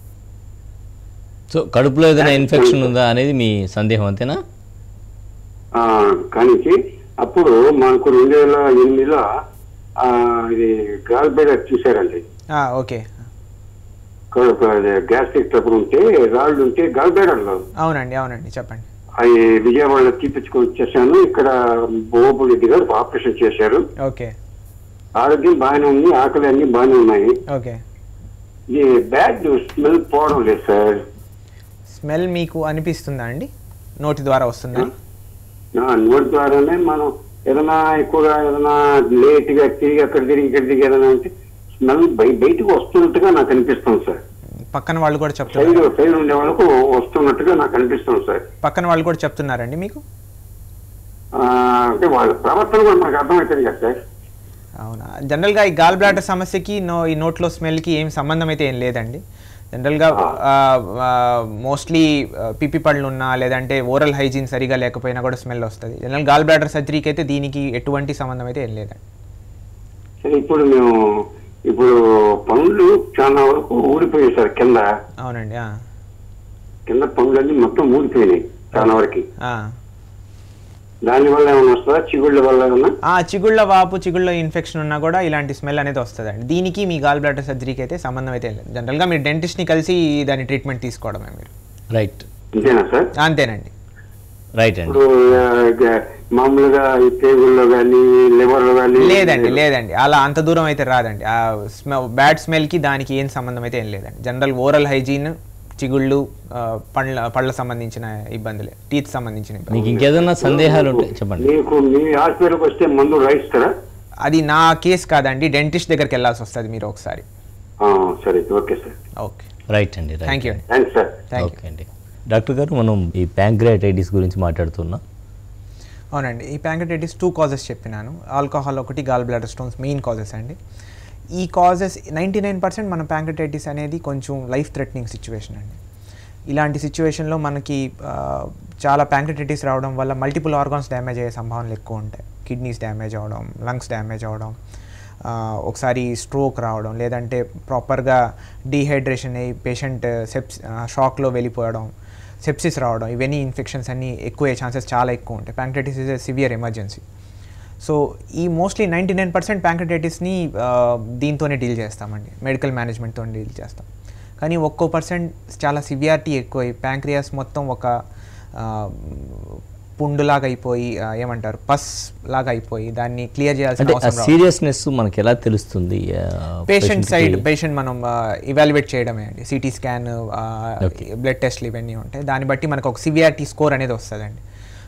సో కడుపులో ఏదైనా ఇన్ఫెక్షన్ ఉందా అనేది మీ సందేహం అంతేనా ఆ, కానించి అప్పుడు మనకు రెండు వేల ఎనిమిదిలో ఆ, ఇది గాల్బేడ చూశారండి ఆ, ఓకే గ్యాస్ట్రిక్ ట్రబుల్ ఉంటే రాళ్ళు ఉంటే గాల్బేడలో అవునండి అవునండి చెప్పండి అవి విజయవాడలో తీపించుకొని వచ్చేసాను ఇక్కడ బోబు రెడ్డి గారు ఆపరేషన్ చేశారు ఓకే ఆరోగ్యం బాగానే ఉంది ఆకలి అన్ని బాగానే ఉన్నాయి ఓకే ఈ బ్యాడ్ స్మెల్ పోవడం లేదు సార్ స్మెల్ మీకు అనిపిస్తుందా అండి నోటి ద్వారా వస్తుందా నా నోటి ద్వారానే మనం ఏదైనా ఎక్కువగా ఏదైనా లేట్ గా తిరిగి అక్కడ తిరిగి ఇక్కడ తిరిగి ఏదైనా అంటే స్మెల్ బయటకు వస్తున్నట్టుగా నాకు అనిపిస్తుంది సార్ పక్కన వాళ్ళు కూడా సైడ్ చెప్తున్నారు సైడ్ ఉండే వాళ్ళకు వస్తున్నట్టుగా నాకు అనిపిస్తుంది సార్ పక్కన వాళ్ళు కూడా చెప్తున్నారండి మీకు ఆ, అంటే వాళ్ళ ప్రవర్తన కూడా మనకు అర్థమవుతుంది కదా సార్ అవునా జనరల్గా ఈ గాల్ బ్లాడర్ సమస్యకి నో ఈ నోట్లో స్మెల్కి ఏం సంబంధం అయితే ఏం లేదండి జనరల్గా మోస్ట్లీ పిపి పళ్ళు ఉన్నా లేదంటే ఓరల్ హైజీన్ సరిగా లేకపోయినా కూడా స్మెల్ వస్తుంది జనరల్ గాల్ బ్లాడర్ సర్జరీకి అయితే దీనికి ఎటువంటి సంబంధం అయితే ఏం లేదండి సరే ఇప్పుడు మేము ఇప్పుడు పనులు చాలా వరకు ఊడిపోయాయి సార్ కింద అవునండి ఆ. కింద పనులన్నీ మొత్తం ఊడిపోయినాయి చాలా వరకు ఆ. దాని వల్ల ఏమైనా వస్తుందా చిగుళ్ళ వల్ల ఏమన్నా ఆ చిగుళ్ళ వాపు చిగుళ్ళ ఇన్ఫెక్షన్ ఉన్నా కూడా ఇలాంటి స్మెల్ అనేది వస్తుందండి దీనికి మీ గాల్ బ్లాడర్ సర్జరీకి అయితే సంబంధం అయితే ఏం లేదు జనరల్గా మీరు డెంటిస్ట్ని కలిసి దాని ట్రీట్మెంట్ తీసుకోవడమే మీరు రైట్ అంతేనా సార్ అంతేనండి రైట్ అండి ఇప్పుడు ఆ, గ- మామూలుగా ఈ పేగుల్లో కానీ లివర్ లో కానీ లేదండి లేదండి అలా అంత దూరం అయితే రాదండి ఆ స్మె బ్యాడ్ స్మెల్కి దానికి ఏం సంబంధం అయితే ఏం లేదండి జనరల్ ఓరల్ హైజీన్ చిగుళ్ళు ఆ, పండ్ల పళ్ళ సంబంధించిన ఇబ్బందులే టీత్ సంబంధించిన ఇబ్బంది మీకు ఇంకేదైనా సందేహాలు ఉంటే చెప్పండి మీకు మీ హాస్పిటల్కి వస్తే మందు రాయిస్తారా అది నా కేసు కాదండి డెంటిస్ట్ దగ్గరికి వెళ్ళాల్సి వస్తుంది మీరు ఒకసారి ఆ, సరే ఓకే సార్ ఓకే రైట్ అండి రైట్ థ్యాంక్ యూ అండి thanks sir thank you okay అండి డాక్టర్ గారు మనం ఈ ప్యాంక్రియాటైటిస్ గురించి మాట్లాడుతున్నాం అవునండి ఈ ప్యాంక్రటైటిస్ టూ కాజెస్ చెప్పినాను ఆల్కహాల్ ఒకటి gall bladder stones main causes అండి ఈ కాజెస్ నైంటీ నైన్ పర్సెంట్ మన ప్యాంక్రటైటిస్ అనేది కొంచెం లైఫ్ థ్రెటనింగ్ సిచ్యువేషన్ అండి ఇలాంటి సిచ్యువేషన్లో మనకి ఆ, చాలా ప్యాంక్రటైటిస్ రావడం వల్ల మల్టిపుల్ ఆర్గాన్స్ డ్యామేజ్ అయ్యే సంభావనలు ఎక్కువ ఉంటాయి కిడ్నీస్ డ్యామేజ్ అవ్వడం లంగ్స్ డ్యామేజ్ అవ్వడం ఆ, ఒకసారి స్ట్రోక్ రావడం లేదంటే ప్రాపర్గా డీహైడ్రేషన్ అయ్యి పేషెంట్ సెప్స్ షాక్లో వెళ్ళిపోవడం సెప్సిస్ రావడం ఇవన్నీ ఇన్ఫెక్షన్స్ అన్నీ ఎక్కువ అయ్యే ఛాన్సెస్ చాలా ఎక్కువ ఉంటాయి pancreatitis is a severe emergency so ఈ మోస్ట్లీ నైంటీ నైన్ పర్సెంట్ ప్యాంక్రటైటిస్ని దీంతోనే డీల్ చేస్తామండి మెడికల్ మేనేజ్మెంట్తో డీల్ చేస్తాం కానీ ఒక్కో పర్సెంట్ చాలా సివియారిటీ ఎక్కువై ప్యాంక్రియాస్ మొత్తం ఒక ఆ, పుండులాగా అయిపోయి ఆ, ఏమంటారు పస్ లాగా అయిపోయి దాన్ని క్లియర్ చేయాల్సిన అంటే ఆ అవసరం రావడం. సీరియస్నెస్ మనకి ఎలా తెలుస్తుంది ఆ, పేషెంట్ patient సైడ్ కి? పేషెంట్ మనం ఇవాల్యుయేట్ చేయడమే అండి సిటీ స్కాన్ Okay. బ్లడ్ టెస్ట్లు ఇవన్నీ ఉంటాయి దాన్ని బట్టి మనకు ఒక సివియారిటీ స్కోర్ అనేది వస్తుందండి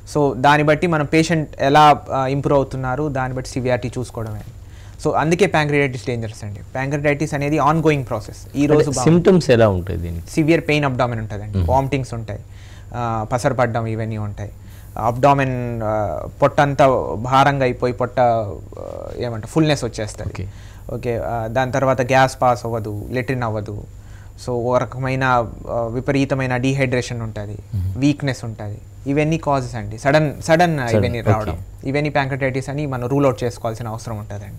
సో దాన్ని బట్టి మనం పేషెంట్ ఎలా ఇంప్రూవ్ అవుతున్నారు దాన్ని బట్టి సివియారిటీ చూసుకోవడమే సో అందుకే ప్యాంక్రియాటిస్ డేంజరస్ అండి ప్యాంక్రియాటిస్ అనేది ఆన్ గోయింగ్ ప్రాసెస్ ఈ రోజు బాగుంది. సిమ్టమ్స్ ఎలా ఉంటాయి దీనికి సివియర్ పెయిన్ అబ్డామిన్ ఉంటుందండి వామిటింగ్స్ ఉంటాయి ఆ, పసరపడ్డం ఇవన్నీ ఉంటాయి అబ్డామిన్ పొట్టంతా భారంగా అయిపోయి పొట్ట ఆ, ఏమంటారు ఫుల్నెస్ వచ్చేస్తుంది Okay. ఓకే ఆ, దాని తర్వాత గ్యాస్ పాస్ అవ్వదు లెట్రిన్ అవ్వదు సో ఓ రకమైన ఆ, విపరీతమైన డీహైడ్రేషన్ ఉంటుంది వీక్నెస్ ఉంటుంది ఇవన్నీ కాజెస్ అండి సడన్ సడన్ ఇవన్నీ okay. రావడం ఇవన్నీ ప్యాంక్రటైటిస్ అని మనం రూల్ అవుట్ చేసుకోవాల్సిన అవసరం ఉంటుందండి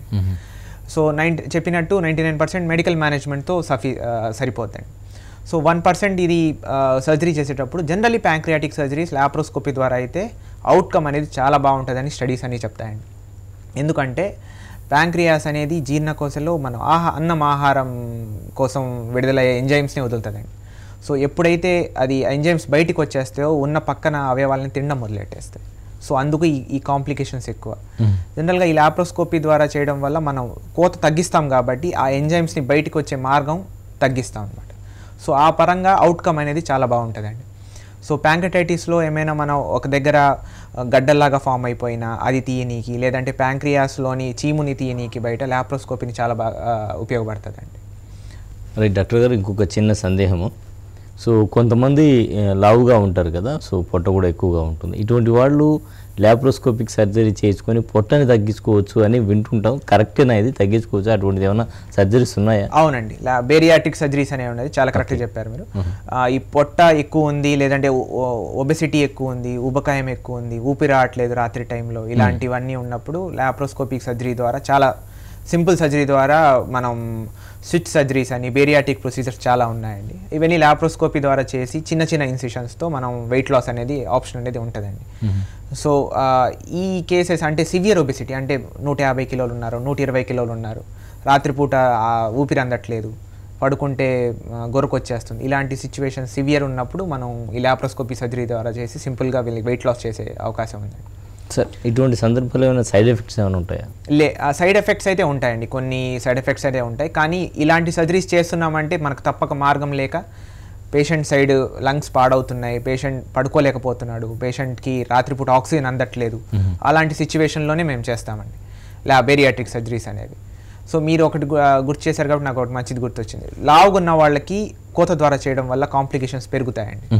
సో నైంటీ చెప్పినట్టు నైంటీ నైన్ పర్సెంట్ మెడికల్ మేనేజ్మెంట్తో సఫీ ఆ, సరిపోద్దండి సో వన్ పర్సెంట్ ఇది సర్జరీ చేసేటప్పుడు జనరలీ ప్యాంక్రియాటిక్ సర్జరీస్ లాప్రోస్కోపీ ద్వారా అయితే అవుట్కమ్ అనేది చాలా బాగుంటుందని స్టడీస్ అన్ని చెప్తాయండి ఎందుకంటే ప్యాంక్రియాస్ అనేది జీర్ణకోశలో మనం ఆహా అన్నం ఆహారం కోసం విడుదలయ్యే ఎంజైమ్స్ని వదులుతుందండి సో ఎప్పుడైతే అది ఎంజైమ్స్ బయటికి వచ్చేస్తాయో ఉన్న పక్కన అవయవాలని తినడం మొదలెట్టేస్తాయి సో అందుకు ఈ ఈ కాంప్లికేషన్స్ ఎక్కువ జనరల్గా ఈ లాప్రోస్కోపీ ద్వారా చేయడం వల్ల మనం కోత తగ్గిస్తాం కాబట్టి ఆ ఎంజైమ్స్ని బయటికి వచ్చే మార్గం తగ్గిస్తాం అనమాట సో ఆ పరంగా అవుట్కమ్ అనేది చాలా బాగుంటుందండి సో ప్యాంక్రటైటిస్లో ఏమైనా మనం ఒక దగ్గర ఆ, గడ్డల్లాగా ఫామ్ అయిపోయినా అది తీయనీకి లేదంటే ప్యాంక్రియాస్లోని చీముని తీయనీకి బయట లాప్రోస్కోపీని చాలా బాగా ఆ, ఉపయోగపడుతుందండి రైట్ డాక్టర్ గారు ఇంకొక చిన్న సందేహము సో కొంతమంది ఆ, లావుగా ఉంటారు కదా సో పొట్ట కూడా ఎక్కువగా ఉంటుంది ఇటువంటి వాళ్ళు ల్యాప్రోస్కోపిక్ సర్జరీ చేసుకొని పొట్టని తగ్గించుకోవచ్చు అని వింటుంటాం కరెక్టేనా ఇది తగ్గించుకోవచ్చు అటువంటిది ఏమైనా సర్జరీస్ ఉన్నాయా అవునండి బేరియాటిక్ సర్జరీస్ అనేవి ఉన్నది చాలా కరెక్ట్గా చెప్పారు మీరు ఆ, ఈ పొట్ట ఎక్కువ ఉంది లేదంటే ఒబెసిటీ ఎక్కువ ఉంది ఊబకాయం ఎక్కువ ఉంది ఊపిరి రావట్లేదు రాత్రి టైంలో ఇలాంటివన్నీ ఉన్నప్పుడు లాప్రోస్కోపిక్ సర్జరీ ద్వారా చాలా సింపుల్ సర్జరీ ద్వారా మనం స్విచ్ సర్జరీస్ అని బేరియాటిక్ ప్రొసీజర్స్ చాలా ఉన్నాయండి ఇవన్నీ లాప్రోస్కోపీ ద్వారా చేసి చిన్న చిన్న ఇన్సిషన్స్తో మనం వెయిట్ లాస్ అనేది ఆప్షన్ అనేది ఉంటుందండి సో ఆ, ఈ కేసెస్ అంటే సివియర్ ఒబెసిటీ అంటే నూట యాభై కిలోలు ఉన్నారు నూట ఇరవై కిలోలు ఉన్నారు రాత్రిపూట ఆ, ఊపిరి అందట్లేదు పడుకుంటే ఆ, గొరకు వచ్చేస్తుంది ఇలాంటి సిచ్యువేషన్ సివియర్ ఉన్నప్పుడు మనం ఈ లాప్రోస్కోపీ సర్జరీ ద్వారా చేసి సింపుల్గా వీళ్ళకి వెయిట్ లాస్ చేసే అవకాశం ఉందండి సార్ ఇటువంటి సందర్భాల్లో ఏమైనా సైడ్ ఎఫెక్ట్స్ ఏమైనా ఉంటాయా లే సైడ్ ఎఫెక్ట్స్ అయితే ఉంటాయండి కొన్ని సైడ్ ఎఫెక్ట్స్ అయితే ఉంటాయి కానీ ఇలాంటి సర్జరీస్ చేస్తున్నామంటే మనకు తప్పక మార్గం లేక పేషెంట్ సైడ్ లంగ్స్ పాడవుతున్నాయి పేషెంట్ పడుకోలేకపోతున్నాడు పేషెంట్కి రాత్రిపూట ఆక్సిజన్ అందట్లేదు అలాంటి సిచ్యువేషన్లోనే మేము చేస్తామండి లా బేరియాట్రిక్ సర్జరీస్ అనేవి సో మీరు ఒకటి గు- గుర్తు చేశారు కాబట్టి నాకు ఒకటి మంచిది గుర్తొచ్చింది లావుగున్న వాళ్ళకి కోత ద్వారా చేయడం వల్ల కాంప్లికేషన్స్ పెరుగుతాయండి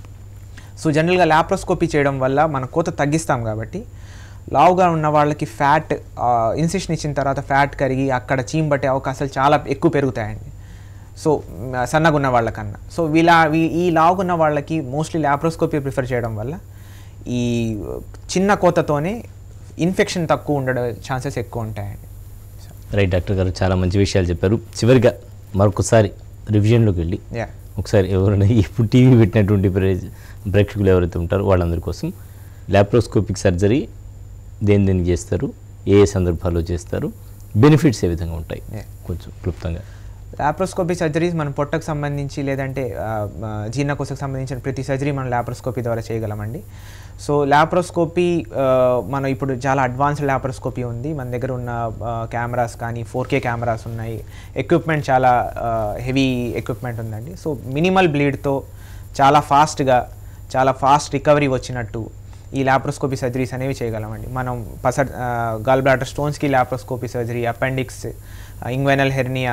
సో జనరల్గా లాప్రోస్కోపీ చేయడం వల్ల మన కోత తగ్గిస్తాం కాబట్టి లావుగా ఉన్న వాళ్ళకి ఫ్యాట్ ఇన్సిషన్ ఇచ్చిన తర్వాత ఫ్యాట్ కరిగి అక్కడ చీమ్ పట్టే అవకాశాలు చాలా ఎక్కువ పెరుగుతాయండి సో మ్, సన్నగా ఉన్న వాళ్ళకన్నా సో వీళ్ళ వీ- ఈ లావుగున్న వాళ్ళకి మోస్ట్లీ లాప్రోస్కోపీ ప్రిఫర్ చేయడం వల్ల ఈ చిన్న కోతతోనే ఇన్ఫెక్షన్ తక్కువ ఉండడం ఛాన్సెస్ ఎక్కువ ఉంటాయండి రైట్ డాక్టర్ గారు చాలా మంచి విషయాలు చెప్పారు చివరిగా మరొకసారి రివిజన్లోకి వెళ్ళి యా ఒకసారి ఎవరైనా ఇప్పుడు టీవీ పెట్టినటువంటి ప్రే- ప్రేక్షకులు ఎవరైతే ఉంటారో వాళ్ళందరి కోసం ల్యాప్రోస్కోపిక్ సర్జరీ దేని దేనికి చేస్తారు ఏ ఏ సందర్భాల్లో చేస్తారు బెనిఫిట్స్ ఏ విధంగా ఉంటాయి Yeah. కొంచెం క్లుప్తంగా లాప్రోస్కోపీ సర్జరీస్ మన పొట్టకు సంబంధించి లేదంటే ఆ, ఆ, జీర్ణకోశకు సంబంధించిన ప్రతి సర్జరీ మనం లాప్రోస్కోపీ ద్వారా చేయగలమండి సో లాప్రోస్కోపీ ఆ, మనం ఇప్పుడు చాలా అడ్వాన్స్డ్ లాప్రోస్కోపీ ఉంది మన దగ్గర ఉన్న కెమెరాస్ కానీ ఫోర్ కే కెమెరాస్ ఉన్నాయి ఎక్విప్మెంట్ చాలా హెవీ ఎక్విప్మెంట్ ఉందండి సో మినిమల్ బ్లీడ్తో చాలా ఫాస్ట్గా చాలా ఫాస్ట్ రికవరీ వచ్చినట్టు ఈ లాప్రోస్కోపీ సర్జరీస్ అనేవి చేయగలమండి మనం పసర్ గాల్ బ్లాడర్ స్టోన్స్కి laparoscopy surgery appendix inguinal hernia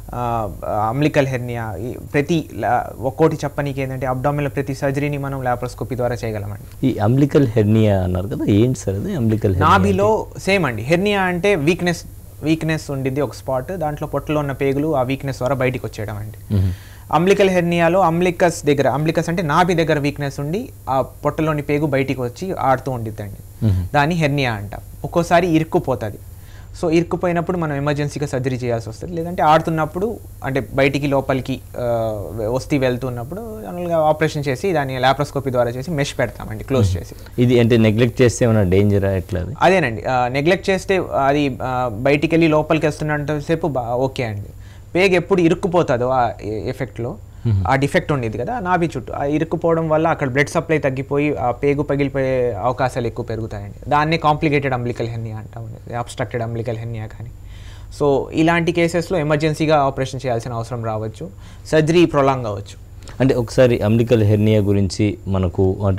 umbilical hernia ఈ ప్రతి లా- ఒక్కోటి చెప్పనీకి ఏంటంటే అబ్డామినల్ ప్రతి సర్జరీని మనం లాప్రోస్కోపీ ద్వారా చేయగలమండి ఈ అంబ్లికల్ హెర్నియా అన్నారు కదా ఏంటి సార్ అది అంబ్లికల్ నాభిలో సేమ్ అండి హెర్నియా అంటే వీక్నెస్ వీక్నెస్ ఉండిద్ది ఒక స్పాట్ దాంట్లో పొట్టలో ఉన్న పేగులు ఆ వీక్నెస్ ద్వారా బయటికి వచ్చేయడం అండి అంబ్లికల్ హెర్నియాలో అంబ్లికస్ దగ్గర అంబ్లికస్ అంటే నాభి దగ్గర వీక్నెస్ ఉండి ఆ పొట్టలోని పేగు బయటికి వచ్చి ఆడుతూ ఉండిద్దండి దాన్ని హెర్నియా అంటాం ఒక్కోసారి ఇరుక్కుపోతుంది సో ఇరుక్కుపోయినప్పుడు మనం ఎమర్జెన్సీగా సర్జరీ చేయాల్సి వస్తుంది లేదంటే ఆడుతున్నప్పుడు అంటే బయటికి లోపలికి ఆ, వస్తీ వెళ్తున్నప్పుడు జనరల్గా ఆపరేషన్ చేసి దాన్ని లాప్రోస్కోపీ ద్వారా చేసి మెష్ పెడతామండి క్లోజ్ చేసి ఇది అంటే నెగ్లెక్ట్ చేస్తే ఏమైనా డేంజరా ఎట్లా అది అదేనండి నెగ్లెక్ట్ చేస్తే అది ఆ, బయటికి వెళ్ళి లోపలికి వస్తున్నంతసేపు బా ఓకే అండి పేగు ఎప్పుడు ఇరుక్కుపోతుందో ఆ ఎ- ఎఫెక్ట్లో ఆ డిఫెక్ట్ ఉండేది కదా నాభి చుట్టూ ఆ ఇరుక్కుపోవడం వల్ల అక్కడ బ్లడ్ సప్లై తగ్గిపోయి ఆ పేగు పగిలిపోయే అవకాశాలు ఎక్కువ పెరుగుతాయండి దాన్నే కాంప్లికేటెడ్ అంబ్లికల్ హెర్నియా అంటామండి అబ్స్ట్రక్టెడ్ అంబ్లికల్ హెర్నియా కానీ సో ఇలాంటి కేసెస్లో ఎమర్జెన్సీగా ఆపరేషన్ చేయాల్సిన అవసరం రావచ్చు సర్జరీ ప్రొలాంగ్ అవ్వచ్చు అంటే ఒకసారి అంబ్లికల్ హెర్నియా గురించి మనకు అంటే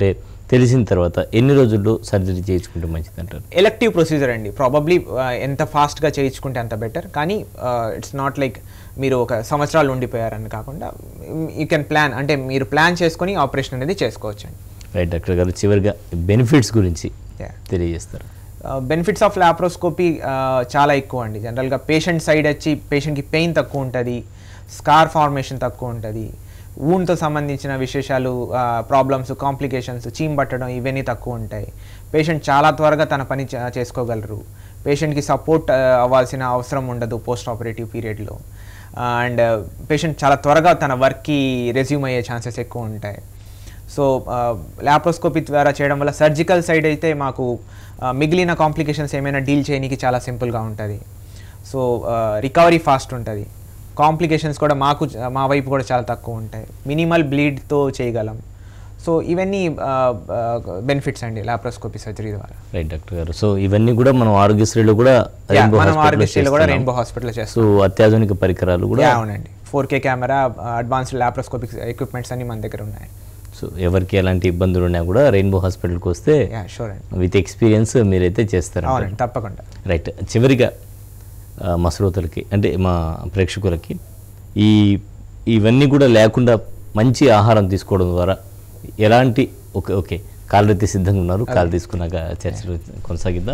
తెలిసిన తర్వాత ఎన్ని రోజుల్లో సర్జరీ చేయించుకుంటే మంచిది అంటారు ఎలక్టివ్ ప్రొసీజర్ అండి ప్రాబబ్లీ ఎంత ఫాస్ట్గా చేయించుకుంటే అంత బెటర్ కానీ ఇట్స్ నాట్ లైక్ మీరు ఒక సంవత్సరాలు ఉండిపోయారని కాకుండా యూ కెన్ ప్లాన్ అంటే మీరు ప్లాన్ చేసుకొని ఆపరేషన్ అనేది చేసుకోవచ్చు అండి రైట్ డాక్టర్ గారు చివరిగా బెనిఫిట్స్ గురించి Yeah. తెలియజేస్తారు బెనిఫిట్స్ ఆఫ్ ల్యాప్రోస్కోపీ చాలా ఎక్కువ అండి జనరల్గా పేషెంట్ సైడ్ వచ్చి పేషెంట్కి పెయిన్ తక్కువ ఉంటుంది స్కార్ ఫార్మేషన్ తక్కువ ఉంటుంది ఊన్తో సంబంధించిన విశేషాలు ప్రాబ్లమ్స్ కాంప్లికేషన్స్ చీమ్ పట్టడం ఇవన్నీ తక్కువ ఉంటాయి పేషెంట్ చాలా త్వరగా తన పని చే- చేసుకోగలరు పేషెంట్కి సపోర్ట్ అవ్వాల్సిన అవసరం ఉండదు పోస్ట్ ఆపరేటివ్ పీరియడ్లో అండ్ పేషెంట్ చాలా త్వరగా తన వర్క్కి రెజ్యూమ్ అయ్యే ఛాన్సెస్ ఎక్కువ ఉంటాయి సో ల్యాప్రోస్కోపీ ద్వారా చేయడం వల్ల సర్జికల్ సైడ్ అయితే మాకు ఆ, మిగిలిన కాంప్లికేషన్స్ ఏమైనా డీల్ చేయడానికి చాలా సింపుల్గా ఉంటుంది సో రికవరీ ఫాస్ట్ ఉంటుంది కాంప్లికేషన్స్ కూడా మాకు చ- మా వైపు కూడా చాలా తక్కువ ఉంటాయి మినిమల్ బ్లీడ్తో చేయగలం సో ఇవన్నీ బెనిఫిట్స్ అండి ల్యాప్రోస్కోపీ సర్జరీ ద్వారా రైట్ డాక్టర్ గారు సో ఇవన్నీ కూడా మనం ఆరోగ్యశ్రీలో కూడా Yeah, Rainbow మనం Hospital లో ఆరోగ్యశ్రీలో కూడా చేస్తున్నాం. రెయిన్బో హాస్పిటల్లో చేస్తాం సో అత్యాధునిక పరికరాలు కూడా Yeah, అవునండి four K camera advanced laparoscopic equipments అన్ని మన దగ్గర ఉన్నాయి సో ఎవరికి ఎలాంటి ఇబ్బందులు ఉన్నా కూడా రెయిన్బో హాస్పిటల్కి వస్తే యా షూర్ అండి విత్ ఎక్స్పీరియన్స్ మీరైతే చేస్తారు అవునండి తప్పకుండా రైట్ చివరిగా ఆ, మా శ్రోతలకి అంటే మా ప్రేక్షకులకి ఈ ఇవన్నీ కూడా లేకుండా మంచి ఆహారం తీసుకోవడం ద్వారా ఎలాంటి ఓకే ఓకే కాళ్ళైతే సిద్ధంగా ఉన్నారు కాలు తీసుకున్నాక చర్చలు కొనసాగిద్దాం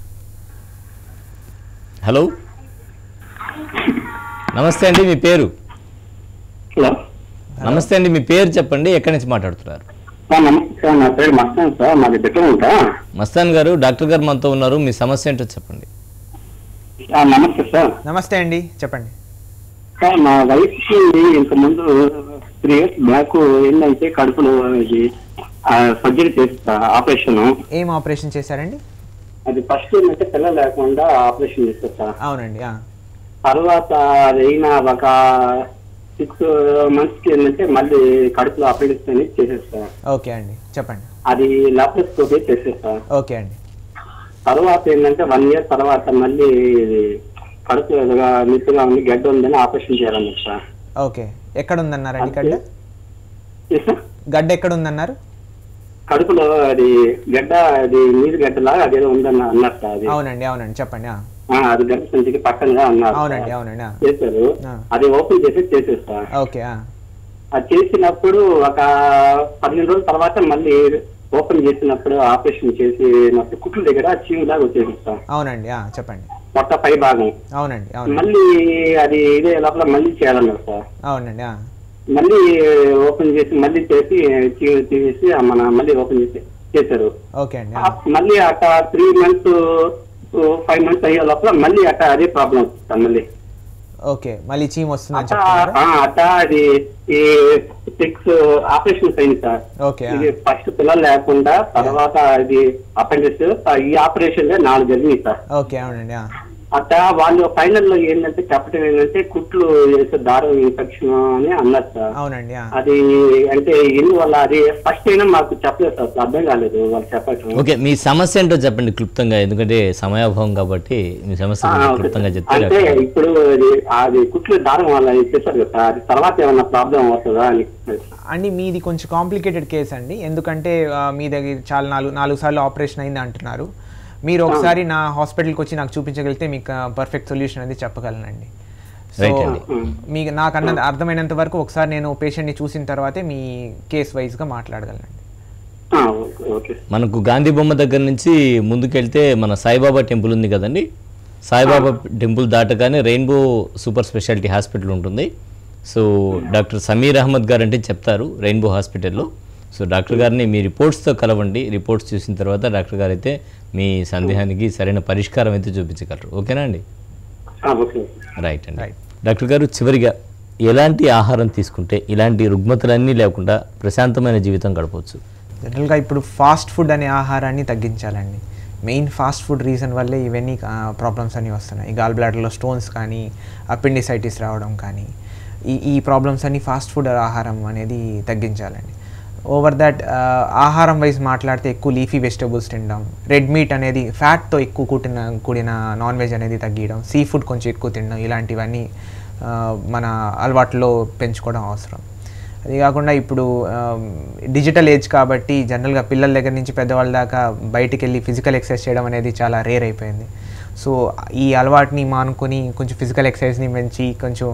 హలో నమస్తే అండి మీ పేరు హలో నమస్తే అండి మీ పేరు చెప్పండి ఎక్కడి నుంచి మాట్లాడుతున్నారు సార్ నమస్తే సార్ నా పేరు మస్తాన్ సార్ మాది దగ్గర ఉంటా మస్తాన్ గారు డాక్టర్ గారు మనతో ఉన్నారు మీ సమస్య ఏంటో చెప్పండి నమస్తే సార్ నమస్తే అండి చెప్పండి సార్ మా వైఫ్ కి ఇంత ముందు త్రీ ఇయర్స్ బ్యాక్ ఏంటంటే కడుపులో ఇది సర్జరీ చేస్తా ఆపరేషన్ ఏం ఆపరేషన్ చేశారండి అది ఫస్ట్ ఏంటంటే పిల్లలు లేకుండా ఆపరేషన్ చేస్తా సార్ అవునండి ఆ. తర్వాత అది అయిన ఒక సిక్స్ మంత్స్ కి ఏంటంటే మళ్ళీ కడుపులో అపెండిక్స్ అనేది చేసేస్తా ఓకే అండి చెప్పండి అది లాప్రోస్కోపీ చేసేస్తా ఓకే అండి తర్వాత ఏంటంటే వన్ ఇయర్ తర్వాత మళ్ళీ ఇది కడుపు ఎదుగా నిప్పుగా ఉంది గడ్డ ఉందని ఆపరేషన్ చేయాలన్నారు సార్ ఓకే ఎక్కడ ఉందన్నారండి గడ్డ Yes, sir. గడ్డ ఎక్కడ ఉందన్నారు కడుపులో అది గడ్డ అది నీరు గడ్డలాగా అదేదో ఉందన్న అన్నారు సార్ అది అవునండి అవునండి చెప్పండి ఆ. ఆ, అది గర్భ సంచికి పక్కనగా అన్నారు అవునండి అవునండి ఆ. చేశారు ఆ. అది ఓపెన్ చేసి చేసేస్తా ఓకే ఆ. అది చేసినప్పుడు ఒక పదిహేను రోజుల తర్వాత మళ్ళీ ఓపెన్ చేసినప్పుడు ఆపరేషన్ చేసి నాకు కుట్ల దగ్గర చీము లాగా వచ్చేసిస్తా అవునండి ఆ, చెప్పండి మొత్తం పై భాగం అవునండి అవునండి మళ్ళీ అది ఇదే లోపల మళ్ళీ చేయాలన్నారు సార్ అవునండి ఆ. మళ్ళీ ఓపెన్ చేసి మళ్ళీ చేసి చీ- తీసేసి ఆ మన మళ్ళీ ఓపెన్ చేసి చేశారు ఓకే అండి ఆ మళ్ళీ అట్ట త్రీ మంత్స్ ఫైవ్ మంత్స్ అయ్యే లోపల మళ్ళీ అట్ట అదే ప్రాబ్లం వస్తుంది మళ్ళీ ఓకే మళ్ళీ చీమ్ వస్తుందని అట్ట చెప్తున్నారు ఆ, అట్ట అది ఈ సిక్స్ ఆపరేషన్స్ అయింది సార్ ఓకే ఆ. ఇది ఫస్ట్ పిల్లలు లేకుండా తర్వాత ఇది అపెండిక్స్ ఈ ఆపరేషన్ నాలుగు జరిగింది సార్ ఓకే అవునండి ఆ. అట్ట వాళ్ళు ఫైనల్ లో ఏంటంటే చెప్పడం ఏంటంటే కుట్లు వేసే దారం ఇన్ఫెక్షన్ అని అన్నారు సార్ అవునండి ఆ. అది అంటే ఎందువల్ల అది ఫస్ట్ అయినా మాకు చెప్పలేదు సార్ అసలు అర్థం కాలేదు వాళ్ళు చెప్పటం ఓకే మీ సమస్య ఏంటో చెప్పండి క్లుప్తంగా ఎందుకంటే సమయాభావం కాబట్టి మీ సమస్య ఆ, గురించి ఓకే క్లుప్తంగా సార్. చెప్తే అంటే ఇప్పుడు అది అది కుట్లు దారం వల్ల చేశారు కదా సార్ అది తర్వాత ఏమన్నా ప్రాబ్లం అవుతుందా అని అండి మీది కొంచెం కాంప్లికేటెడ్ కేస్ అండి ఎందుకంటే ఆ, మీ దగ్గర చాలా నాలుగు నాలుగు సార్లు ఆపరేషన్ అయింది అంటున్నారు మీరు ఒకసారి నా హాస్పిటల్కి వచ్చి నాకు చూపించగలిగితే మీకు పర్ఫెక్ట్ సొల్యూషన్ అనేది చెప్పగలనండి సో Right అండి. మీకు నాకు అన్న అర్థమైనంత వరకు ఒకసారి నేను పేషెంట్ని చూసిన తర్వాతే మీ కేస్ వైజ్గా మాట్లాడగలనండి ఆ, ఓకే, ఓకే మనకు గాంధీ బొమ్మ దగ్గర నుంచి ముందుకెళ్తే మన సాయిబాబా టెంపుల్ ఉంది కదండి సాయిబాబా టెంపుల్ దాటగానే రెయిన్బో సూపర్ స్పెషాలిటీ హాస్పిటల్ ఉంటుంది సో డాక్టర్ సమీర్ అహ్మద్ గారు అంటే చెప్తారు రెయిన్బో హాస్పిటల్లో సో డాక్టర్ గారిని మీ రిపోర్ట్స్తో కలవండి రిపోర్ట్స్ చూసిన తర్వాత డాక్టర్ గారు అయితే మీ సందేహానికి సరైన పరిష్కారం అయితే చూపించగలరు ఓకేనా అండి ఆ, ఓకే రైట్ అండి Right. డాక్టర్ గారు చివరిగా ఎలాంటి ఆహారం తీసుకుంటే ఇలాంటి రుగ్మతలన్నీ లేకుండా ప్రశాంతమైన జీవితం గడపవచ్చు జనరల్గా ఇప్పుడు ఫాస్ట్ ఫుడ్ అనే ఆహారాన్ని తగ్గించాలండి మెయిన్ ఫాస్ట్ ఫుడ్ రీజన్ వల్లే ఇవన్నీ ప్రాబ్లమ్స్ అన్నీ వస్తున్నాయి గాల్ బ్లాడర్లో స్టోన్స్ కానీ అపెండిసైటిస్ రావడం కానీ ఈ ఈ ప్రాబ్లమ్స్ అన్ని ఫాస్ట్ ఫుడ్ ఆహారం అనేది తగ్గించాలండి ఓవర్ దట్ ఆహారం వైజ్ మాట్లాడితే ఎక్కువ లీఫీ వెజిటబుల్స్ తినడం రెడ్ మీట్ అనేది ఫ్యాట్తో ఎక్కువ కూడిన కూడిన నాన్ వెజ్ అనేది తగ్గించడం సీ ఫుడ్ కొంచెం ఎక్కువ తినడం ఇలాంటివన్నీ ఆ, మన అలవాట్లో పెంచుకోవడం అవసరం అది కాకుండా ఇప్పుడు డిజిటల్ ఏజ్ కాబట్టి జనరల్గా పిల్లల దగ్గర నుంచి పెద్దవాళ్ళ దాకా బయటికి వెళ్ళి ఫిజికల్ ఎక్సర్సైజ్ చేయడం అనేది చాలా రేర్ అయిపోయింది సో ఈ అలవాటుని మానుకొని కొంచెం ఫిజికల్ ఎక్సర్సైజ్ని పెంచి కొంచెం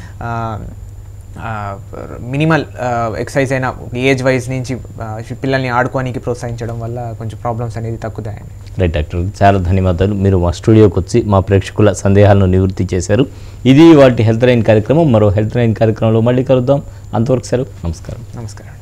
మినిమల్ ఎక్సర్సైజ్ అయినా ఏజ్ వైజ్ నుంచి ఆ, పిల్లల్ని ఆడుకోనికి ప్రోత్సహించడం వల్ల కొంచెం ప్రాబ్లమ్స్ అనేది తగ్గుతాయండి రైట్ డాక్టర్ చాలా ధన్యవాదాలు మీరు మా స్టూడియోకి వచ్చి మా ప్రేక్షకుల సందేహాలను నివృత్తి చేశారు ఇది వాటి హెల్త్ లైన్ కార్యక్రమం మరో హెల్త్ లైన్ కార్యక్రమంలో మళ్ళీ కలుద్దాం అంతవరకు సెలవు నమస్కారం నమస్కారం